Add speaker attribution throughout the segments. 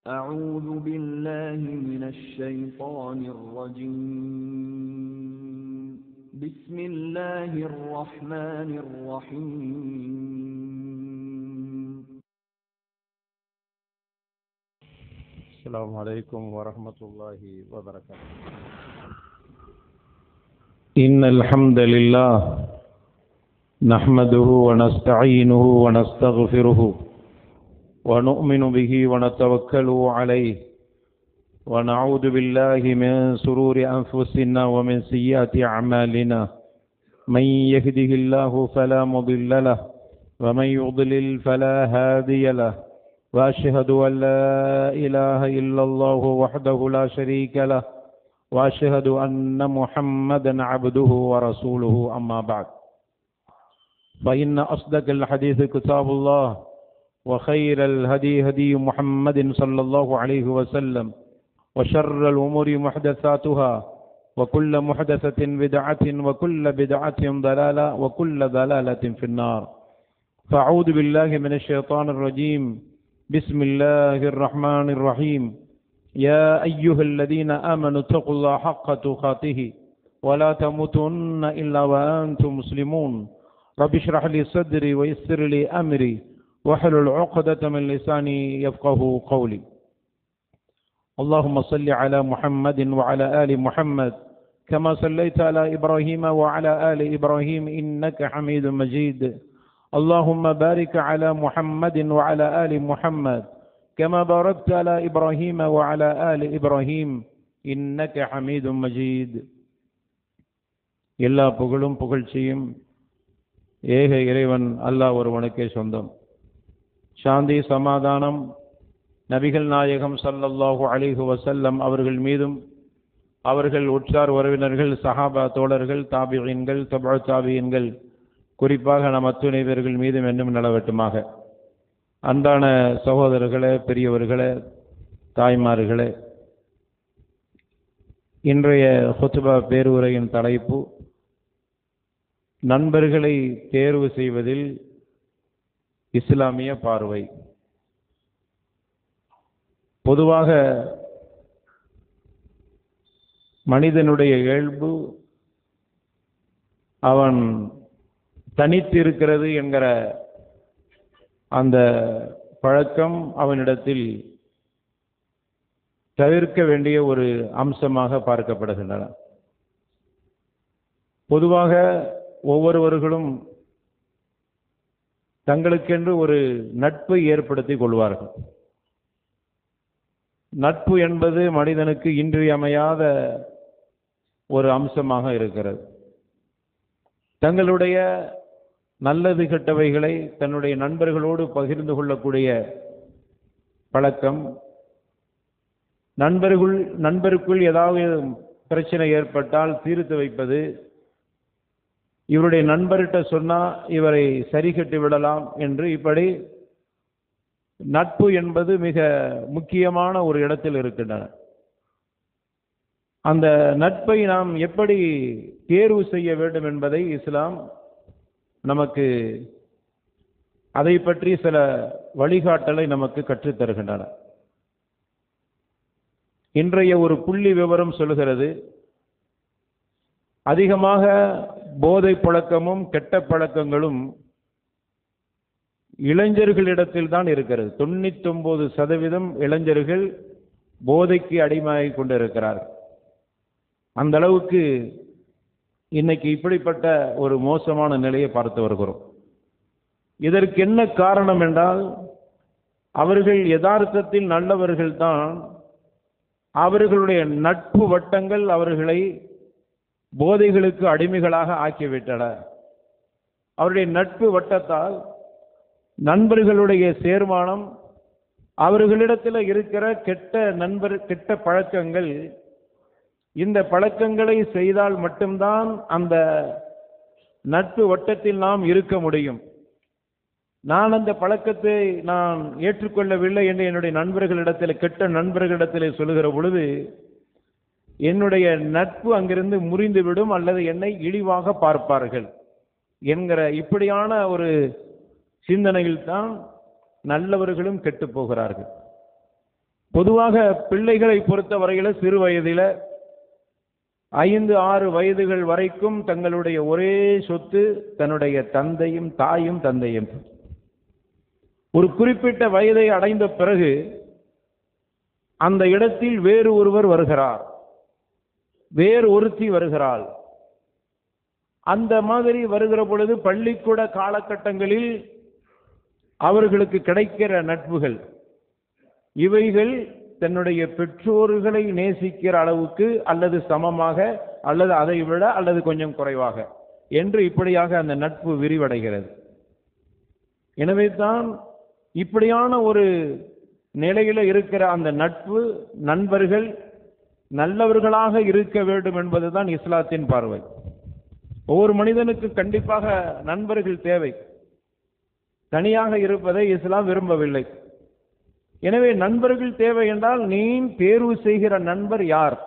Speaker 1: أعوذ بالله من الشيطان الرجيم بسم الله الرحمن الرحيم
Speaker 2: السلام عليكم ورحمة الله وبركاته إن الحمد لله نحمده ونستعينه ونستغفره ونؤمن به ونتوكل عليه ونعوذ بالله من سرور أنفسنا ومن سيئات أعمالنا من يهده الله فلا مضل له ومن يضلل فلا هادي له وأشهد أن لا إله إلا الله وحده لا شريك له وأشهد أن محمدا عبده ورسوله أما بعد فإن أصدق الحديث كتاب الله وخير الهدي هدي محمد صلى الله عليه وسلم وشر الأمور محدثاتها وكل محدثة بدعة وكل بدعة ضلالة وكل ضلالة في النار فأعوذ بالله من الشيطان الرجيم بسم الله الرحمن الرحيم يا أيها الذين آمنوا اتقوا الله حق تقاته ولا تموتن إلا وأنتم مسلمون رب اشرح لي صدري ويسر لي أمري واحلل عقدة من لساني يفقه قولي اللهم صل على محمد وعلى آل محمد كما صليت على إبراهيم وعلى آل إبراهيم إنك حميد مجيد اللهم بارك على محمد وعلى آل محمد كما باركت على إبراهيم وعلى آل إبراهيم إنك حميد مجيد எல்லா புகழும் புகழ்ச்சியும் ஏக இறைவன் அல்லாஹ் ஒருவனுக்கே சொந்தம் சாந்தி சமாதானம் நபிகள் நாயகம் சல்லல்லாஹு அலிஹு வசல்லம் அவர்கள் மீதும் அவர்கள் உற்றார் உறவினர்கள் சஹாபா தோழர்கள் தாபியன்கள் தபா தாபியன்கள் குறிப்பாக நம் அத்துணைவர்கள் மீதும் என்னும் நிலவட்டுமாக அன்பான சகோதரர்களே பெரியவர்களே தாய்மார்களே இன்றைய ஹுத்துபா பேருரையின் தலைப்பு நண்பர்களை தேர்வு செய்வதில் இஸ்லாமிய பார்வை பொதுவாக மனிதனுடைய இயல்பு அவன் தனித்து இருக்கிறது என்கிற அந்த பழக்கம் அவனிடத்தில் தவிர்க்க வேண்டிய ஒரு அம்சமாக பார்க்கப்படுகின்றன பொதுவாக ஒவ்வொருவர்களும் தங்களுக்கென்று ஒரு நட்பை ஏற்படுத்தி கொள்வார்கள் நட்பு என்பது மனிதனுக்கு இன்றியமையாத ஒரு அம்சமாக இருக்கிறது தங்களுடைய நல்லது கெட்டவைகளை தன்னுடைய நண்பர்களோடு பகிர்ந்து கொள்ளக்கூடிய பழக்கம் நண்பர்கள் நண்பருக்குள் ஏதாவது பிரச்சனை ஏற்பட்டால் தீர்த்து வைப்பது இவருடைய நண்பர்கிட்ட சொன்னா இவரை சரி கட்டி விடலாம் என்று இப்படி நட்பு என்பது மிக முக்கியமான ஒரு இடத்தில் இருக்கின்றன அந்த நட்பை நாம் எப்படி தேர்வு செய்ய வேண்டும் என்பதை இஸ்லாம் நமக்கு அதை பற்றி சில வழிகாட்டலை நமக்கு கற்றுத்தருகின்றன இன்றைய ஒரு புள்ளி விவரம் சொல்கிறது அதிகமாக போதை பழக்கமும் கெட்ட பழக்கங்களும் இளைஞர்களிடத்தில் தான் இருக்கிறது தொண்ணூத்தி ஒன்பது சதவீதம் இளைஞர்கள் போதைக்கு அடிமையாகி கொண்டிருக்கிறார்கள் அந்த அளவுக்கு இன்னைக்கு இப்படிப்பட்ட ஒரு மோசமான நிலையை பார்த்து வருகிறோம் இதற்கு என்ன காரணம் என்றால் அவர்கள் யதார்த்தத்தில் நல்லவர்கள் தான் அவர்களுடைய நட்பு வட்டங்கள் அவர்களை போதைகளுக்கு அடிமைகளாக ஆக்கிவிட்டன அவருடைய நட்பு வட்டத்தால் நண்பர்களுடைய சேர்மானம் அவர்களிடத்தில் இருக்கிற கெட்ட நண்பர் கெட்ட பழக்கங்கள் இந்த பழக்கங்களை செய்தால் மட்டும்தான் அந்த நட்பு வட்டத்தில் நாம் இருக்க முடியும் நான் அந்த பழக்கத்தை நான் ஏற்றுக்கொள்ளவில்லை என்று என்னுடைய நண்பர்களிடத்தில் கெட்ட நண்பர்களிடத்தில் சொல்லுகிற பொழுது என்னுடைய நட்பு அங்கிருந்து முறிந்துவிடும் அல்லது என்னை இழிவாக பார்ப்பார்கள் என்கிற இப்படியான ஒரு சிந்தனையில் தான் நல்லவர்களும் கெட்டு போகிறார்கள் பொதுவாக பிள்ளைகளை பொறுத்த வரையில சிறு வயதில ஐந்து ஆறு வயதுகள் வரைக்கும் தங்களுடைய ஒரே சொத்து தன்னுடைய தந்தையும் தாயும் தந்தையும் ஒரு குறிப்பிட்ட வயதை அடைந்த பிறகு அந்த இடத்தில் வேறு ஒருவர் வருகிறார் வேறு ஒருத்தி வருகிறாள் அந்த மாதிரி வருகிற பொழுது பள்ளிக்கூட காலகட்டங்களில் அவர்களுக்கு கிடைக்கிற நட்புகள் இவைகள் தன்னுடைய பெற்றோர்களை நேசிக்கிற அளவுக்கு அல்லது சமமாக அல்லது அதை விட அல்லது கொஞ்சம் குறைவாக என்று இப்படியாக அந்த நட்பு விரிவடைகிறது எனவே தான் இப்படியான ஒரு நிலையில இருக்கிற அந்த நட்பு நண்பர்கள் நல்லவர்களாக இருக்க வேண்டும் என்பதுதான் இஸ்லாத்தின் பார்வை ஒவ்வொரு மனிதனுக்கு கண்டிப்பாக நண்பர்கள் தேவை தனியாக இருப்பதை இஸ்லாம் விரும்பவில்லை எனவே நண்பர்கள் தேவை என்றால் நீ தேர்வு செய்கிற நண்பர் யார்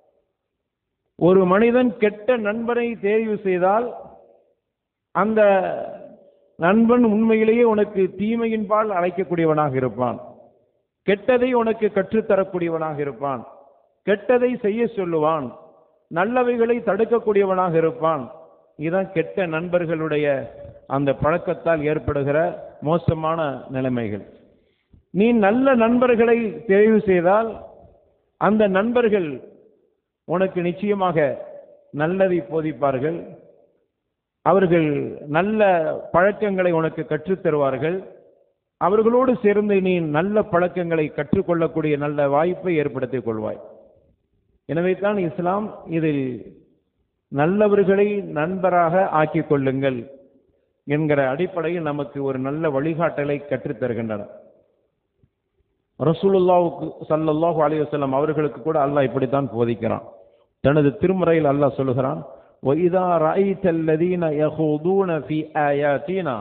Speaker 2: ஒரு மனிதன் கெட்ட நண்பரை தேர்வு செய்தால் அந்த நண்பன் உண்மையிலேயே உனக்கு தீமையின் பால் அழைக்கக்கூடியவனாக இருப்பான் கெட்டதை உனக்கு கற்றுத்தரக்கூடியவனாக இருப்பான் கெட்டதை செய்ய சொல்லுவான் நல்லவைகளை தடுக்கக்கூடியவனாக இருப்பான் இதுதான் கெட்ட நண்பர்களுடைய அந்த பழக்கத்தால் ஏற்படுகிற மோசமான நிலைமைகள் நீ நல்ல நண்பர்களை தெரிவு செய்தால் அந்த நண்பர்கள் உனக்கு நிச்சயமாக நல்லதை போதிப்பார்கள் அவர்கள் நல்ல பழக்கங்களை உனக்கு கற்றுத் தருவார்கள் அவர்களோடு சேர்ந்து நீ நல்ல பழக்கங்களை கற்றுக்கொள்ளக்கூடிய நல்ல வாய்ப்பை ஏற்படுத்திக் கொள்வாய் எனவே தான் இஸ்லாம் இதில் நல்லவர்களை நண்பராக ஆக்கிக் கொள்ளுங்கள் என்கிற அடிப்படையில் நமக்கு ஒரு நல்ல வழிகாட்டலை கற்றுத் தருகின்றன ரசூலுல்லாவுக்கு சல்லல்லாஹு அலைஹி வஸல்லம் அவர்களுக்கு கூட அல்லாஹ் இப்படித்தான் போதிக்கிறான் தனது திருமுறையில் அல்லாஹ் சொல்லுகிறான் وَإِذَا رَأَيْتَ الَّذِينَ يَخُوضُونَ فِي آيَاتِنَا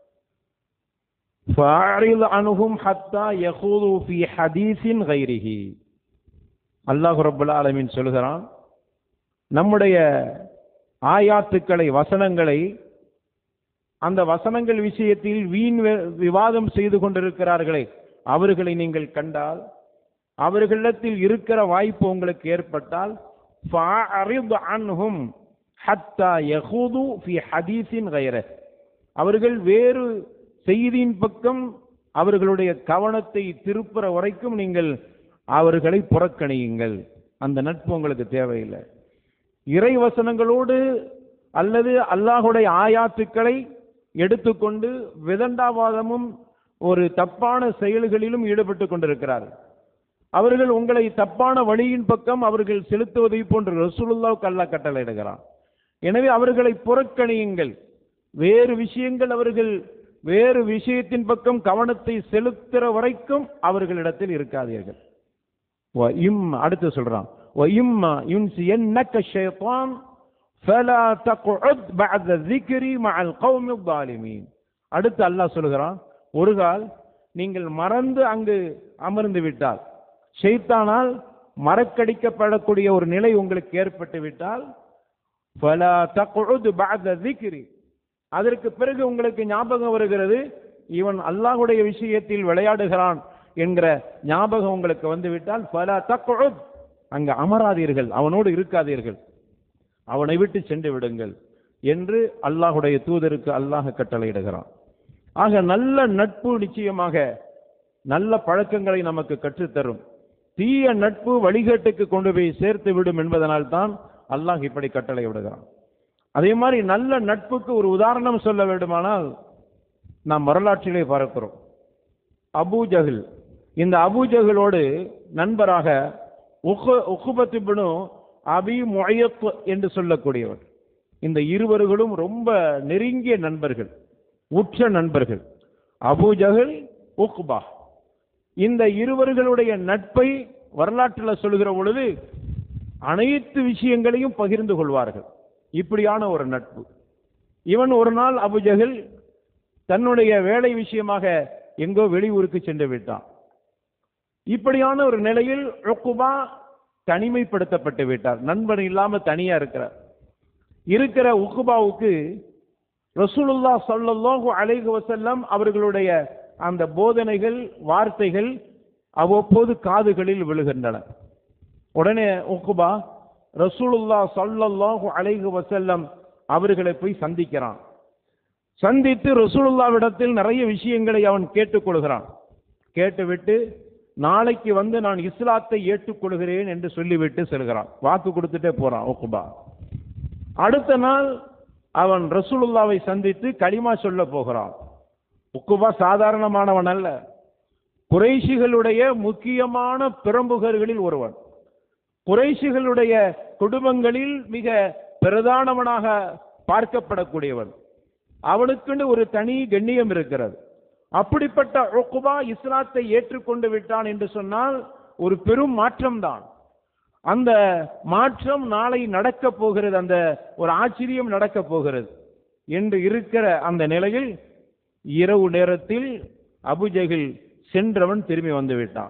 Speaker 2: فَأَعْرِضْ عَنْهُمْ حَتَّى يَخُوضُوا فِي حَدِيثٍ غَيْرِهِ அல்லாஹ் ரப்பல் ஆலமீன் சொல்கிறான் நம்முடைய ஆயாத்துக்களை வசனங்களை அந்த வசனங்கள் விஷயத்தில் வீண் வே- விவாதம் செய்து கொண்டிருக்கிறார்களே அவர்களை நீங்கள் கண்டால் அவர்களிடத்தில் இருக்கிற வாய்ப்பு உங்களுக்கு ஏற்பட்டால் فَأَعْرِضْ عَنْهُمْ حَتَّى يَخُوضُوا فِي حَدِيثٍ غَيْرِهِ அவர்கள் வேறு செய்தியின் பக்கம் அவர்களுடைய கவனத்தை திருப்புற வரைக்கும் நீங்கள் அவர்களை புறக்கணியுங்கள் அந்த நட்பு உங்களுக்கு தேவையில்லை இறை வசனங்களோடு அல்லது அல்லாஹுடைய ஆயாத்துக்களை எடுத்துக்கொண்டு விதண்டாவாதமும் ஒரு தப்பான செயல்களிலும் ஈடுபட்டு கொண்டிருக்கிறார்கள் அவர்கள் உங்களை தப்பான வழியின் பக்கம் அவர்கள் செலுத்துவதை போன்று ரசூலுல்லாவுக்கு அல்லாஹ் கட்டளையிடுகிறான் எனவே அவர்களை புறக்கணியுங்கள் வேறு விஷயங்கள் அவர்கள் வேறு விஷயத்தின் பக்கம் கவனத்தை செலுத்துற வரைக்கும் அவர்களிடத்தில் இருக்காதீர்கள் வ இம் அடுத்து சொல்றான் வ இம்மா யுன்சியன்னக ஷைத்தான் ஃபலா தக்உத் பஅத ذிக்ரி மஅல் கௌமி ظالمين அடுத்து அல்லாஹ் சொல்கிறான் ஒரு கால் நீங்கள் மறந்து அங்கு அமர்ந்து விட்டால் ஷைத்தானால் மறக்கடிக்கப்படக்கூடிய ஒரு நிலை உங்களுக்கு ஏற்பட்டு விட்டால் ஃபலா தக்உத் பஅத ذிக்ரி அதற்கு பிறகு உங்களுக்கு ஞாபகம் வருகிறது இவன் அல்லாஹ்வுடைய விஷயத்தில் விளையாடுகிறான் என்கிற ஞாபகம் உங்களுக்கு வந்துவிட்டால் ஃபலா தக்உத் அங்க அமராதீர்கள் அவனோடு இருக்காதீர்கள் அவனை விட்டு சென்று விடுங்கள் என்று அல்லாஹுடைய தூதருக்கு அல்லாஹ் கட்டளையிடுகிறான் ஆக நல்ல நட்பு நிச்சயமாக நல்ல பழக்கங்களை நமக்கு கற்றுத்தரும் தீய நட்பு வழிகேட்டுக்கு கொண்டு போய் சேர்த்து விடும் என்பதனால் தான் அல்லாஹ் இப்படி கட்டளை விடுகிறான் அதே மாதிரி நல்ல நட்புக்கு ஒரு உதாரணம் சொல்ல வேண்டுமானால் நாம் வரலாற்றிலே பார்க்கிறோம் அபூ ஜஹில் இந்த அபூ ஜஹிலோடு நண்பராக உஹ- உஹ்பத் இப்னு அபி முயத் என்று சொல்லக்கூடியவர் இந்த இருவர்களும் ரொம்ப நெருங்கிய நண்பர்கள் உற்ற நண்பர்கள் அபூ ஜஹில் உக்பா இந்த இருவர்களுடைய நட்பை வரலாற்றில் சொல்கிற பொழுது அனைத்து விஷயங்களையும் பகிர்ந்து கொள்வார்கள் இப்படியான ஒரு நட்பு இவன் ஒரு நாள் அபுஜஹில் தன்னுடைய வேலை விஷயமாக எங்கோ வெளியூருக்கு சென்று விட்டான் இப்படியான ஒரு நிலையில் உக்குபா தனிமைப்படுத்தப்பட்டு விட்டார் நண்பன் இல்லாம தனியா இருக்கிறார் இருக்கிற உக்குபாவுக்கு ரசூலுல்லா ஸல்லல்லாஹு அலைஹி வஸல்லம் அவர்களுடைய அந்த போதனைகள் வார்த்தைகள் அவ்வப்போது காதுகளில் விழுகின்றன உடனே உக்குபா ரசூலுல்லா ஸல்லல்லாஹு அலைஹி வஸல்லம் அவர்களை போய் சந்திக்கிறான் சந்தித்து ரசூலுல்லாவிடத்தில் நிறைய விஷயங்களை அவன் கேட்டுக்கொள்கிறான் கேட்டுவிட்டு நாளைக்கு வந்து நான் இஸ்லாத்தை ஏற்றுக்கொள்கிறேன் என்று சொல்லிவிட்டு செல்கிறான் வாக்கு கொடுத்துட்டே போறான் உக்குபா அடுத்த நாள் அவன் ரசூலுல்லாவை சந்தித்து களிமா சொல்ல போகிறான் உக்குபா சாதாரணமானவன் அல்ல குறைஷிகளுடைய முக்கியமான பிரமுகர்களில் ஒருவன் குறைஷிகளுடைய குடும்பங்களில் மிக பிரதானவனாக பார்க்கப்படக்கூடியவன் அவனுக்குன்னு ஒரு தனி கண்ணியம் இருக்கிறது அப்படிப்பட்ட உக்குபா இஸ்லாத்தை ஏற்றுக்கொண்டு விட்டான் என்று சொன்னால் ஒரு பெரும் மாற்றம்தான் அந்த மாற்றம் நாளை நடக்க போகிறது அந்த ஒரு ஆச்சரியம் நடக்க போகிறது என்று இருக்கிற அந்த நிலையில் இரவு நேரத்தில் அபுஜகில் சென்றவன் திரும்பி வந்து விட்டான்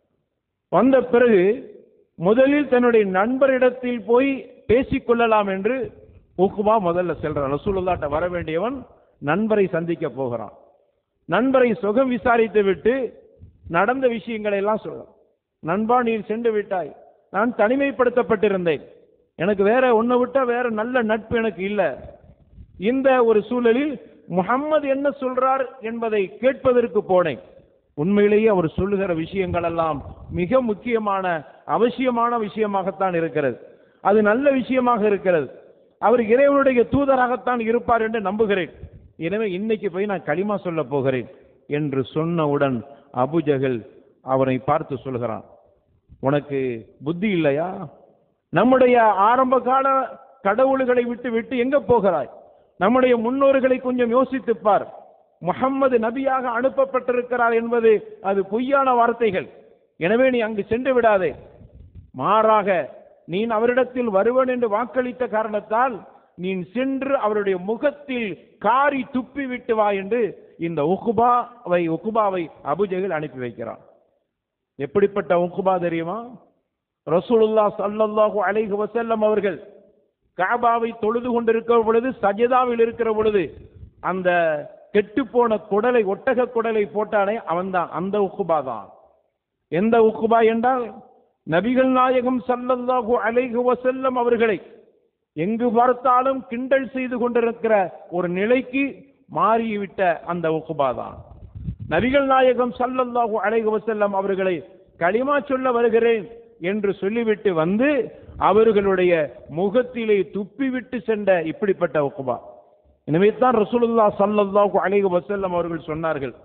Speaker 2: வந்த பிறகு முதலில் தன்னுடைய நண்பரிடத்தில் போய் பேசிக்கொள்ளலாம் என்று உக்குபா முதல்ல செல்றான் ரசூலுல்லாட்ட வர வேண்டியவன் நண்பரை சந்திக்க போகிறான் நண்பரை சுகம் விசாரித்து விட்டு நடந்த விஷயங்களை எல்லாம் சொல்றான் நண்பா நீ சென்று விட்டாய் நான் தனிமைப்படுத்தப்பட்டிருந்தேன் எனக்கு வேற ஒன்றை விட்டா வேற நல்ல நட்பு எனக்கு இல்லை இந்த ஒரு சூழலில் முகம்மது என்ன சொல்றார் என்பதை கேட்பதற்கு போனேன் உண்மையிலேயே அவர் சொல்லுகிற விஷயங்கள் எல்லாம் மிக முக்கியமான அவசியமான விஷயமாகத்தான் இருக்கிறது அது நல்ல விஷயமாக இருக்கிறது அவர் இறைவனுடைய தூதராகத்தான் இருப்பார் என்று நம்புகிறேன் எனவே இன்னைக்கு போய் நான் களிமா சொல்ல போகிறேன் என்று சொன்னவுடன் அபுஜகல் அவரை பார்த்து சொல்கிறான் உனக்கு புத்தி இல்லையா நம்முடைய ஆரம்ப கால கடவுள்களை விட்டு விட்டு எங்க போகிறாய் நம்முடைய முன்னோர்களை கொஞ்சம் யோசித்துப் பார் முகம்மது நபியாக அனுப்பப்பட்டிருக்கிறார் என்பது அது பொய்யான வார்த்தைகள் எனவே நீ அங்கு சென்று விடாதே மாறாக நீ அவரிடத்தில் வருவன் என்று வாக்களித்த காரணத்தால் நீ சென்று அவருடைய முகத்தில் காரி துப்பி விட்டு வா என்று இந்த உக்குபாவை உக்குபாவை அபுஜெகில் அனுப்பி வைக்கிறான் எப்படிப்பட்ட உக்குபா தெரியுமா ரசூலுல்லா ஸல்லல்லாஹு அலைஹி வஸல்லம் அவர்கள் காபாவை தொழுது கொண்டிருக்கிற பொழுது சஜதாவில் இருக்கிற பொழுது அந்த கெட்டுப்போன குடலை ஒட்டக குடலை போட்டானே அவன்தான் அந்த உக்குபா தான் எந்த உக்குபா என்றால் நபிகள் நாயகம் ஸல்லல்லாஹு அலைஹி வஸல்லம் அவர்களை எங்கு பார்த்தாலும் கிண்டல் செய்து கொண்டிருக்கிற ஒரு நிலைக்கு மாறிவிட்ட அந்த உக்குபா தான் நபிகள் நாயகம் ஸல்லல்லாஹு அலைஹி வஸல்லம் அவர்களை களிமா சொல்ல வருகிறேன் என்று சொல்லிவிட்டு வந்து அவர்களுடைய முகத்திலே துப்பிவிட்டு சென்ற இப்படிப்பட்ட உக்குபா எனவே தான் ரசூலுல்லா ஸல்லல்லாஹு அலைஹி வஸல்லம் அவர்கள் சொன்னார்கள்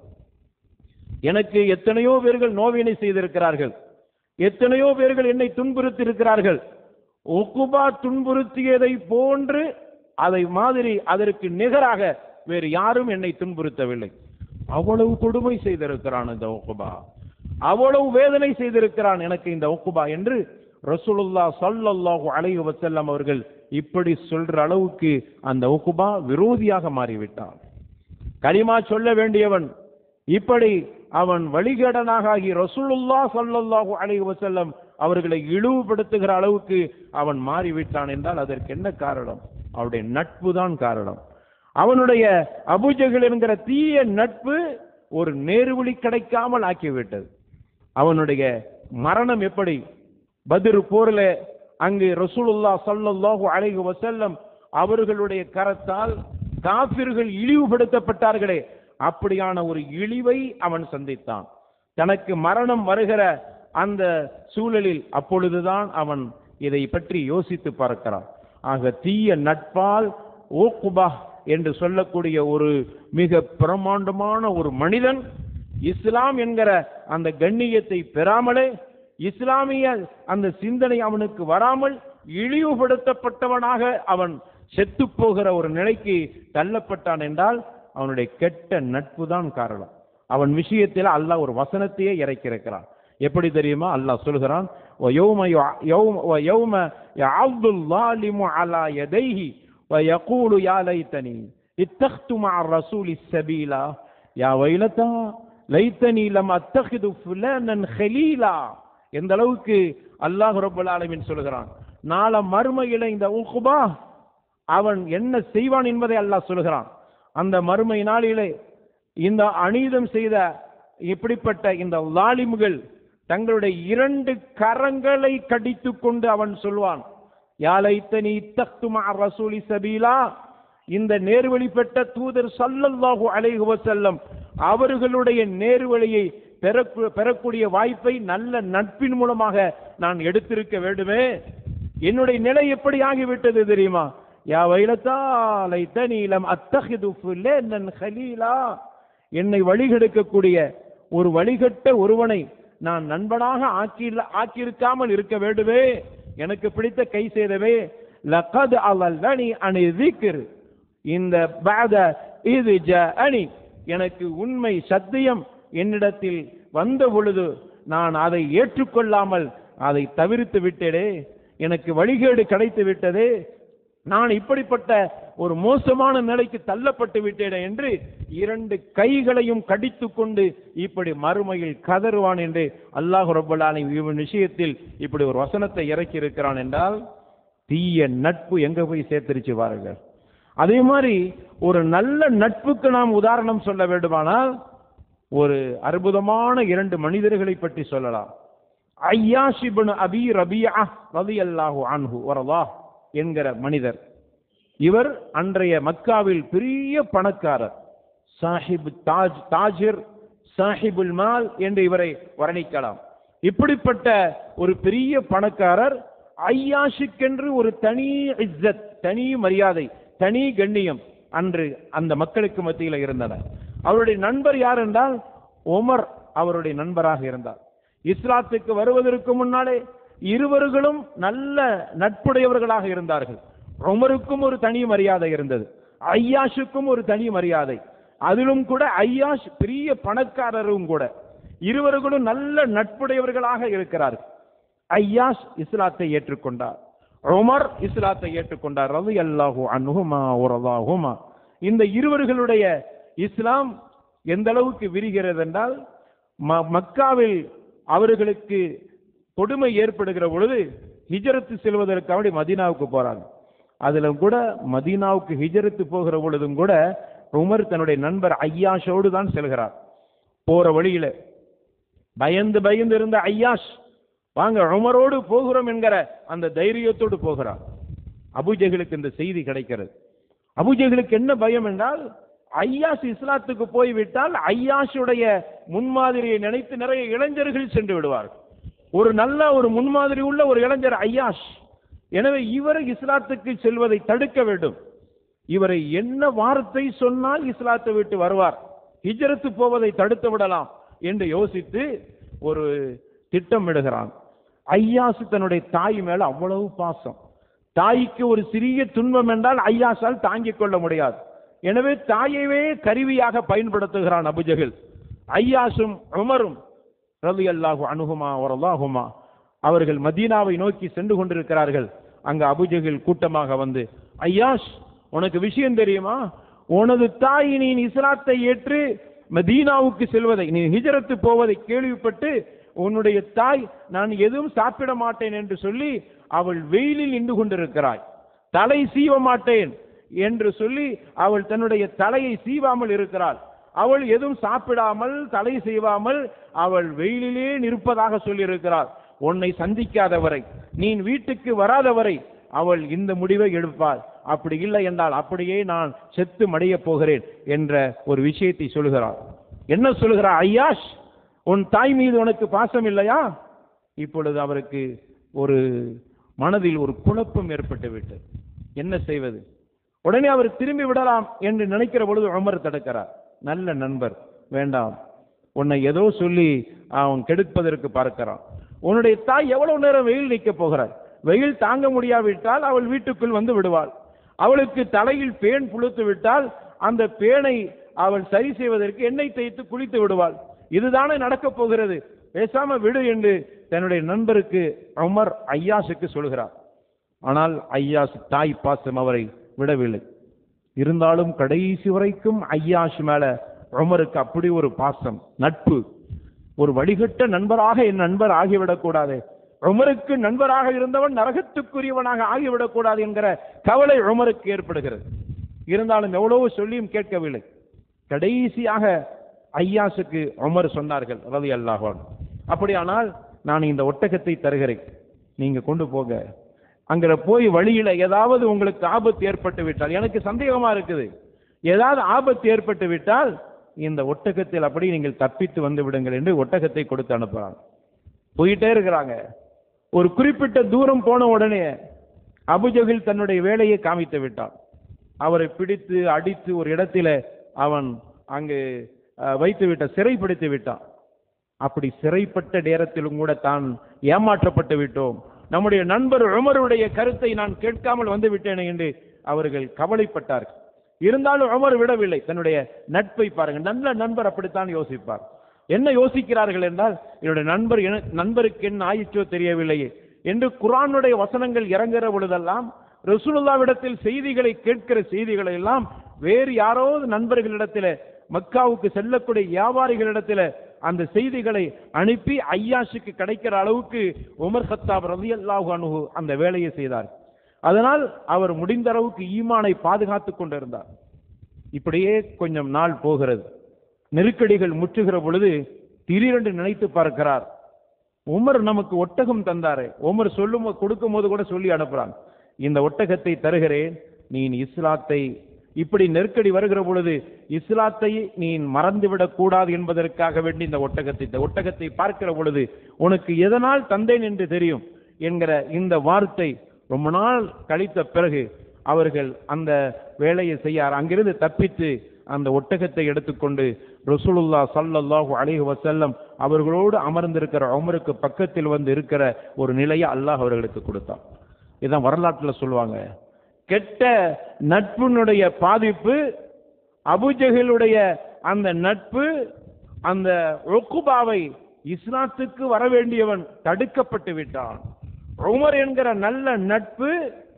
Speaker 2: எனக்கு எத்தனையோ பேர்கள் நோவினை செய்திருக்கிறார்கள் எத்தனையோ பேர்கள் என்னை துன்புறுத்தி இருக்கிறார்கள் உக்குபா துன்புறுத்தியதை போன்று அதை மாதிரி அதற்கு நிகராக வேறு யாரும் என்னை துன்புறுத்தவில்லை அவ்வளவு கொடுமை செய்திருக்கிறான் இந்த உக்குபா அவ்வளவு வேதனை செய்திருக்கிறான் எனக்கு இந்த உக்குபா என்று ரசூலுல்லா ஸல்லல்லாஹு அலைஹி வஸல்லம் அவர்கள் இப்படி சொல்ற அளவுக்கு அந்த உக்குபா விரோதியாக மாறிவிட்டான் கலிமா சொல்ல வேண்டியவன் இப்படி அவன் வழிகேடனாக ஆகி ரசூலுல்லா ஸல்லல்லாஹு அலைஹி வஸல்லம் அவர்களை இழிவுபடுத்துகிற அளவுக்கு அவன் மாறிவிட்டான் என்றால் அதற்கு என்ன காரணம் அவருடைய நட்பு தான் காரணம் அவனுடைய அபுஜகள் என்கிற தீய நட்பு ஒரு நேர்வழி கிடைக்காமல் ஆக்கிவிட்டது அவனுடைய மரணம் எப்படி பத்ர் போரில் அங்கு ரசூலுல்லா ஸல்லல்லாஹு அலைஹி வஸல்லம் அவர்களுடைய கரத்தால் காபிர்கள் இழிவுபடுத்தப்பட்டார்களே அப்படியான ஒரு இழிவை அவன் சந்தித்தான் தனக்கு மரணம் வருகிற அந்த சூழலில் அப்பொழுதுதான் அவன் இதை பற்றி யோசித்து பார்க்கிறான் ஆக தீய நட்பால் ஓக்குபா என்று சொல்லக்கூடிய ஒரு மிக பிரமாண்டமான ஒரு மனிதன் இஸ்லாம் என்கிற அந்த கண்ணியத்தை பெறாமலே இஸ்லாமிய அந்த சிந்தனை அவனுக்கு வராமல் இழிவுபடுத்தப்பட்டவனாக அவன் செத்து போகிற ஒரு நிலைக்கு தள்ளப்பட்டான் என்றால் அவனுடைய கெட்ட நட்பு தான் காரணம் அவன் விஷயத்தில் அல்லாஹ் ஒரு வசனத்தையே இறக்கியிருக்கிறான் எப்படி தெரியுமா அல்லாஹ் சொல்கிறான் وَيَوْمَ يع- يوم- وَيَوْمَ يَعَضُّ الظَّالِمُ عَلَى يَدَيْهِ وَيَقُولُ يَا لَيْتَنِي اتَّخْذْتُ مَعَ الرَّسُولِ السَّبِيلَا يَا وَيْلَتَى لَيْتَنِي لَمْ أَتَّخِذُ فُلَانًا خَلِيلًا எந்த அளவுக்கு அல்லாஹ் ரப்பல் ஆலமீன் சொல்கிறான் நாள மறுமையில இந்த உக்குபா அவன் என்ன செய்வான் என்பதை அல்லாஹ் சொல்கிறான் அந்த மறுமை நாளிலே இந்த அநீதம் செய்த இப்படிப்பட்ட இந்த லாலிம்கள் தங்களுடைய இரண்டு கரங்களை கடித்துக் கொண்டு அவன் சொல்வான் யாலைத்தனி தக்துமா ரசூலி சபீலா இந்த நேர்வழி பெற்ற தூதர் சல்லல்லாஹு அலைஹி வஸல்லம் அவர்களுடைய நேர்வழியை பெறக்கு- பெறக்கூடிய வாய்ப்பை நல்ல நட்பின் மூலமாக நான் எடுத்திருக்க வேண்டுமே என்னுடைய நிலை எப்படி ஆகிவிட்டது தெரியுமா யா வைலத்தா லைத்தனி லம் அத்தஹிது ஃபுலேனன் ஹலீலா என்னை வழிகெடுக்கக்கூடிய ஒரு வழிகட்ட ஒருவனை நான் நண்பனாக ஆக்கி ஆக்கியிருக்காமல் இருக்க வேண்டுமே எனக்கு பிடித்த கை செய்தவே லகத் அவல்லனி அணி திக்ர் இந்த பாத இது அணி எனக்கு உண்மை சத்தியம் என்னிடத்தில் வந்த பொழுது நான் அதை ஏற்றுக்கொள்ளாமல் அதை தவிர்த்து விட்டேனே எனக்கு வழிகேடு கிடைத்து விட்டதே நான் இப்படிப்பட்ட ஒரு மோசமான நிலைக்கு தள்ளப்பட்டு விட்டேனே என்று இரண்டு கைகளையும் கடித்துக் கொண்டு இப்படி மறுமையில் கதறுவான் என்று அல்லாஹ் ரப்பல் ஆலமீன் இவன் விஷயத்தில் இப்படி ஒரு வசனத்தை இறக்கி இருக்கிறான் என்றால் தீய நட்பு எங்க போய் சேர்த்திருச்சு பாருங்கள் அதே மாதிரி ஒரு நல்ல நட்புக்கு நாம் உதாரணம் சொல்ல வேண்டுமானால் ஒரு அற்புதமான இரண்டு மனிதர்களை பற்றி சொல்லலாம் ஐயாஷ் இப்னு அபி ரபியா ரலியல்லாஹு அன்ஹு வரதா என்கிற மனிதர் இவர் அன்றைய மக்காவில் பெரிய பணக்காரர் சாஹிப் தாஜ் தாஜிர் சாஹிபுல் மால் என்று இவரை வர்ணிக்கலாம் இப்படிப்பட்ட ஒரு பெரிய பணக்காரர் ஐயாஷுக்கென்று ஒரு தனி இஸ்ஸத் தனி மரியாதை தனி கண்ணியம் அன்று அந்த மக்களுக்கு மத்தியில் இருந்தன அவருடைய நண்பர் யார் என்றால் உமர் அவருடைய நண்பராக இருந்தார் இஸ்லாத்துக்கு வருவதற்கு முன்னாலே இருவர்களும் நல்ல நட்புடையவர்களாக இருந்தார்கள் உமருக்கும் ஒரு தனி மரியாதை இருந்தது ஐயாஷுக்கும் ஒரு தனி மரியாதை அதிலும் கூட ஐயாஷ் பெரிய பணக்காரரும் கூட இருவர்களும் நல்ல நட்புடையவர்களாக இருக்கிறார்கள் ஐயாஷ் இஸ்லாத்தை ஏற்றுக்கொண்டார் உமர் இஸ்லாத்தை ஏற்றுக்கொண்டார் ரவி அல்லாஹு அன்ஹுமா உரதாகுமா இந்த இருவர்களுடைய இஸ்லாம் எந்த அளவுக்கு விரிகிறது என்றால் ம- மக்காவில் அவர்களுக்கு கொடுமை ஏற்படுகிற பொழுது ஹிஜரத்து செல்வதற்காக மதீனாவுக்கு போறாங்க அதுல கூட மதீனாவுக்கு ஹிஜரத்து போகிற பொழுதும் கூட உமர் தன்னுடைய நண்பர் ஐயாஷோடு தான் செல்கிறார் போற வழியில பயந்து பயந்து இருந்த ஐயாஷ் வாங்க உமரோடு போகிறோம் என்கிற அந்த தைரியத்தோடு போகிறார் அபுஜெகளுக்கு இந்த செய்தி கிடைக்கிறது அபுஜெகளுக்கு என்ன பயம் என்றால் ஐயாஷ் இஸ்லாத்துக்கு போய்விட்டால் ஐயாஷுடைய முன்மாதிரியை நினைத்து நிறைய இளைஞர்கள் சென்று விடுவார்கள் ஒரு நல்ல ஒரு முன்மாதிரி உள்ள ஒரு இளைஞர் ஐயாஷ் எனவே இவர் இஸ்லாத்துக்கு செல்வதை தடுக்க வேண்டும் இவரை என்ன வார்த்தை சொன்னால் இஸ்லாத்தை விட்டு வருவார் ஹிஜ்ரத்து போவதை தடுத்து விடலாம் என்று யோசித்து ஒரு திட்டமிடுகிறான் ஐயாசு தன்னுடைய தாய் மேல அவ்வளவு பாசம் தாய்க்கு ஒரு சிறிய துன்பம் என்றால் ஐயாசால் தாங்கிக் கொள்ள முடியாது எனவே தாயையே கருவியாக பயன்படுத்துகிறான் அபுஜகில் ஐயாசும் உமரும் ரலி அல்லாஹு அணுகுமா வரலாகுமா அவர்கள் மதீனாவை நோக்கி சென்று கொண்டிருக்கிறார்கள் அங்க அபுஜகில் கூட்டமாக வந்து ஐயாஷ் உனக்கு விஷயம் தெரியுமா உனது தாய் நீ இஸ்லாத்தை ஏற்று மதீனாவுக்கு செல்வதை நீ ஹிஜரத்து போவதை கேள்விப்பட்டு உன்னுடைய தாய் நான் எதுவும் சாப்பிட மாட்டேன் என்று சொல்லி அவள் வெயிலில் நின்று கொண்டிருக்கிறாய் தலை சீவ மாட்டேன் என்று சொல்லி அவள் தன்னுடைய தலையை சீவாமல் இருக்கிறாள் அவள் எதுவும் சாப்பிடாமல் தலை செய்வாமல் அவள் வெயிலிலே நிற்பதாக சொல்லியிருக்கிறாள் உன்னை சந்திக்காதவரை நீ வீட்டுக்கு வராதவரை அவள் இந்த முடிவை எடுப்பாள் அப்படி இல்லை என்றால் அப்படியே நான் செத்து மடியப் போகிறேன் என்ற ஒரு விஷயத்தை சொல்கிறாள் என்ன சொல்கிறார் ஐயாஷ் உன் தாய் மீது உனக்கு பாசம் இல்லையா இப்பொழுது அவருக்கு ஒரு மனதில் ஒரு குழப்பம் ஏற்பட்டு விட்டது என்ன செய்வது உடனே அவர் திரும்பி விடலாம் என்று நினைக்கிற பொழுது உமர் தடுக்கிறார் நல்ல நண்பர் வேண்டாம் உன்னை ஏதோ சொல்லி அவன் கெடுப்பதற்கு பார்க்கிறான் உன்னுடைய தாய் எவ்வளவு நேரம் வெயில் நிற்க போகிறாள் வெயில் தாங்க முடியாவிட்டால் அவள் வீட்டுக்குள் வந்து விடுவாள் அவளுக்கு தலையில் பேன் புழுத்து விட்டால் அந்த பேனை அவள் சரி செய்வதற்கு எண்ணெய் தேய்த்து குளித்து விடுவாள் இதுதானே நடக்கப் போகிறது பேசாம விடு என்று தன்னுடைய நண்பருக்கு உமர் ஐயாசுக்கு சொல்கிறார் ஆனால் ஐயாஸ் தாய் பாசம் அவரை விடவில்லை இருந்தாலும் கடைசி வரைக்கும் ஐயாஷ் மேல உமருக்கு அப்படி ஒரு பாசம் நட்பு ஒரு வழிகட்ட நண்பராக என் நண்பர் ஆகிவிடக் கூடாது உமருக்கு நண்பராக இருந்தவன் நரகத்துக்குரியவனாக ஆகிவிடக் கூடாது என்கிற கவலை உமருக்கு ஏற்படுகிறது இருந்தாலும் எவ்வளவு சொல்லியும் கேட்கவில்லை கடைசியாக ஐயாசுக்கு உமர் சொன்னார்கள் ரவி அல்லாஹான் அப்படியானால் நான் இந்த ஒட்டகத்தை தருகிறேன் நீங்க கொண்டு போக அங்க போய் வழியில ஏதாவது உங்களுக்கு ஆபத்து ஏற்பட்டு விட்டால் எனக்கு சந்தேகமா இருக்குது ஏதாவது ஆபத்து ஏற்பட்டு விட்டால் இந்த ஒட்டகத்தில் அப்படி நீங்கள் தப்பித்து வந்து விடுங்கள் என்று ஒட்டகத்தை கொடுத்து அனுப்புறாங்க போயிட்டே இருக்கிறாங்க ஒரு குறிப்பிட்ட தூரம் போன உடனே அபுஜகில் தன்னுடைய வேலையை காமித்து விட்டான் அவரை பிடித்து அடித்து ஒரு இடத்தில அவன் அங்கு அஹ், வைத்து விட்ட சிறைப்படுத்தி விட்டான் அப்படி சிறைப்பட்ட நேரத்திலும் கூட தான் ஏமாற்றப்பட்டு விட்டோம் நம்முடைய நண்பர் உமருடைய கருத்தை நான் கேட்காமல் வந்து விட்டேனே என்று அவர்கள் கவலைப்பட்டார்கள் இருந்தாலும் உமர் விடவில்லை தன்னுடைய நட்பை பாருங்க நல்ல நண்பர் அப்படித்தான் யோசிப்பார் என்ன யோசிக்கிறார்கள் என்றால் என்னுடைய நண்பர் என- நண்பருக்கு என்ன ஆயிற்றோ தெரியவில்லையே என்று குர்ஆனுடைய வசனங்கள் இறங்குற பொழுதெல்லாம் ரசூலுல்லாவிடத்தில் செய்திகளை கேட்கிற செய்திகளை எல்லாம் வேறு யாராவது நண்பர்களிடத்தில் மக்காவுக்கு செல்லக்கூடிய வியாபாரிகளிடத்தில் அந்த செய்திகளை அனுப்பி ஐயாஷுக்கு கிடைக்கிற அளவுக்கு உமர் சத்தாப் ரலியல்லாஹு அன்ஹு அந்த வேலையை செய்தார் அதனால் அவர் முடிந்த அளவுக்கு ஈமானை பாதுகாத்துக் கொண்டிருந்தார் இப்படியே கொஞ்சம் நாள் போகிறது நெருக்கடிகள் முற்றுகிற பொழுது திடீரென்று நினைத்து பார்க்கிறார் உமர் நமக்கு ஒட்டகம் தந்தாரே உமர் சொல்லும் கொடுக்கும் போது கூட சொல்லி அனுப்புறாங்க இந்த ஒட்டகத்தை தருகிறேன் நீ இஸ்லாத்தை இப்படி நெருக்கடி வருகிற பொழுது இஸ்லாத்தை நீ மறந்துவிடக் கூடாது என்பதற்காக வேண்டி இந்த ஒட்டகத்தை இந்த ஒட்டகத்தை பார்க்கிற பொழுது உனக்கு எதனால் தந்தேன் என்று தெரியும் என்கிற இந்த வார்த்தை ரொம்ப நாள் கழித்த பிறகு அவர்கள் அந்த வேலையை செய்யார் அங்கிருந்து தப்பித்து அந்த ஒட்டகத்தை எடுத்துக்கொண்டு ரசூலுல்லா ஸல்லல்லாஹு அலைஹி வஸல்லம் அவர்களோடு அமர்ந்திருக்கிற உமருக்கு பக்கத்தில் வந்து இருக்கிற ஒரு நிலையை அல்லாஹ் அவர்களுக்கு கொடுத்தான் இதான் வரலாற்றுல சொல்லுவாங்க கெட்ட நட்பினுடைய பாதிப்பு அபுஜஹலுடைய அந்த நட்பு அந்த ஒக்குபாவை இஸ்லாத்துக்கு வர வேண்டியவன் தடுக்கப்பட்டு விட்டான் உமர் என்கிற நல்ல நட்பு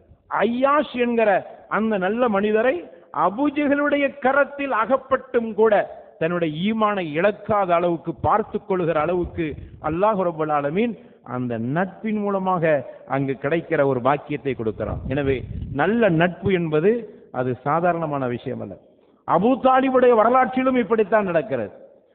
Speaker 2: ஐயாஷ் என்கிற அந்த நல்ல மனிதரை அபுஜகளுடைய கரத்தில் அகப்பட்டும் கூட தன்னுடைய ஈமானை இழக்காத அளவுக்கு பார்த்துக் கொள்கிற அளவுக்கு அல்லாஹ் ரப்பல் ஆலமீன் அந்த நட்பின் மூலமாக அங்கு கிடைக்கிற ஒரு பாக்கியத்தை கொடுக்கிறான் எனவே நல்ல நட்பு என்பது அது சாதாரணமான விஷயம் அல்ல அபூ தாலிபுடைய வரலாற்றிலும் இப்படித்தான் நடக்கிறது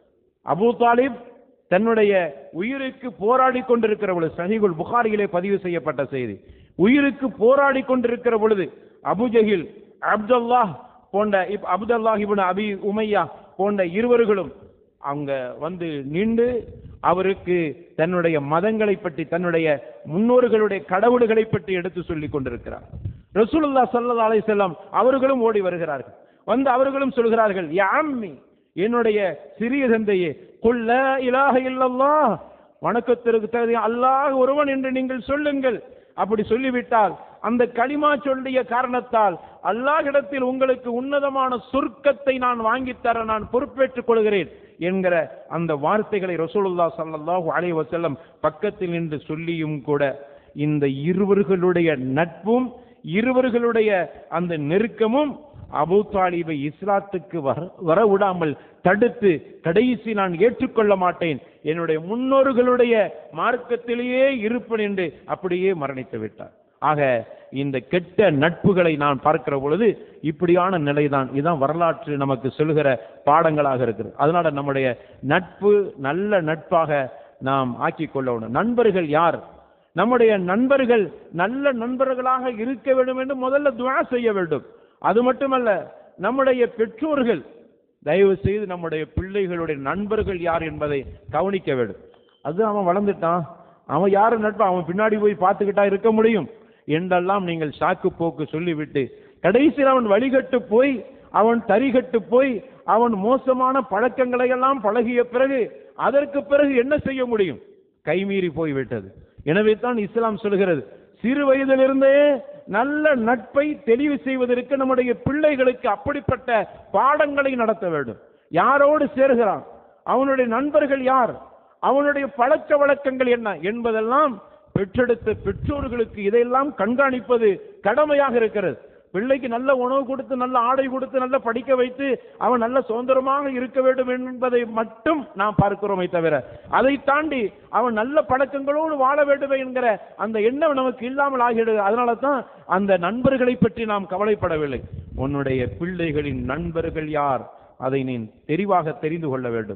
Speaker 2: அபூ தாலிப் தன்னுடைய உயிருக்கு போராடி கொண்டிருக்கிற பொழுது சஹீகுல் புகாரியிலே பதிவு செய்யப்பட்ட செய்தி உயிருக்கு போராடி கொண்டிருக்கிற பொழுது அபுஜஹில் அப்துல்லாஹ் போன்ற இப் அப்துல்லாஹ் இப்னு அபி உமையா போன்ற இருவர்களும் அவங்க வந்து நின்று அவருக்கு தன்னுடைய மதங்களை பற்றி தன்னுடைய முன்னோர்களுடைய கடவுள்களை பற்றி எடுத்து சொல்லிக் கொண்டிருக்கிறார் ரசூலுல்லாஹ் ஸல்லல்லாஹு அலைஹி வஸல்லம் அவர்களும் ஓடி வருகிறார்கள் வந்து அவர்களும் சொல்கிறார்கள் யா அம்மி என்னுடைய சிறிய தந்தையே குல்ல இலாஹ இல்லல்லாஹ் வணக்கத்திற்கு தகுதி அல்லாஹ் ஒருவன் என்று நீங்கள் சொல்லுங்கள் அப்படி சொல்லிவிட்டால் அந்த களிமா சொல்லிய காரணத்தால் அல்லாஹ்விடத்தில் உங்களுக்கு உன்னதமான சொர்க்கத்தை நான் வாங்கித் தர நான் பொறுப்பேற்றுக் கொள்கிறேன் என்கிற அந்த வார்த்தைகளை ரசூலுல்லாஹ் ஸல்லல்லாஹு அலைஹி வஸல்லம் பக்கத்தில் நின்று சொல்லியும் கூட இந்த இருவர்களுடைய நட்பும் இருவர்களுடைய அந்த நெருக்கமும் அபூ தாலிபை இஸ்லாத்துக்கு வர வர விடாமல் தடுத்து கடைசி நான் ஏற்றுக்கொள்ள மாட்டேன் என்னுடைய முன்னோர்களுடைய மார்க்கத்திலேயே இருப்பேன் என்று அப்படியே மரணித்து விட்டார் ஆக இந்த கெட்ட நட்புகளை நான் பார்க்கிற பொழுது இப்படியான நிலைதான் இதுதான் வரலாற்று நமக்கு சொல்கிற பாடங்களாக இருக்குது அதனால நம்முடைய நட்பு நல்ல நட்பாக நாம் ஆக்கிக் கொள்ளணும் நண்பர்கள் யார் நம்முடைய நண்பர்கள் நல்ல நண்பர்களாக இருக்க வேண்டும் என்று முதல்ல துவா செய்ய வேண்டும் அது மட்டுமல்ல நம்முடைய பெற்றோர்கள் தயவு செய்து நம்முடைய பிள்ளைகளுடைய நண்பர்கள் யார் என்பதை கவனிக்க வேண்டும் அது அவன் வளர்ந்துட்டான் அவன் யாரு நட்பு அவன் பின்னாடி போய் பார்த்துக்கிட்டா இருக்க முடியும் என்றெல்லாம் நீங்கள் சாக்கு போக்கு சொல்லிவிட்டு கடைசியில் அவன் வழிகட்டு போய் அவன் தரிகட்டு போய் அவன் மோசமான பழக்கங்களை எல்லாம் பழகிய பிறகு அதற்கு பிறகு என்ன செய்ய முடியும் கைமீறி போய்விட்டது எனவே தான் இஸ்லாம் சொல்கிறது சிறு வயதிலிருந்தே நல்ல நட்பை தெளிவு செய்வதற்கு நம்முடைய பிள்ளைகளுக்கு அப்படிப்பட்ட பாடங்களை நடத்த வேண்டும் யாரோடு சேர்கிறான் அவனுடைய நண்பர்கள் யார் அவனுடைய பழக்க வழக்கங்கள் என்ன என்பதெல்லாம் பெற்றெடுத்த பெற்றோர்களுக்கு இதையெல்லாம் கண்காணிப்பது கடமையாக இருக்கிறது பிள்ளைக்கு நல்ல உணவு கொடுத்து நல்ல ஆடை கொடுத்து நல்ல படிக்க வைத்து அவன் நல்ல சுதந்திரமாக இருக்க வேண்டும் என்பதை மட்டும் நாம் பார்க்கிறோமே தவிர அதை தாண்டி அவன் நல்ல பழக்கங்களோடு வாழ வேண்டும் என்கிற அந்த எண்ணம் நமக்கு இல்லாமல் ஆகிடுது அதனால தான் அந்த நண்பர்களை பற்றி நாம் கவலைப்படவில்லை உன்னுடைய பிள்ளைகளின் நண்பர்கள் யார் அதை நீ தெரிவாக தெரிந்து கொள்ள வேண்டும்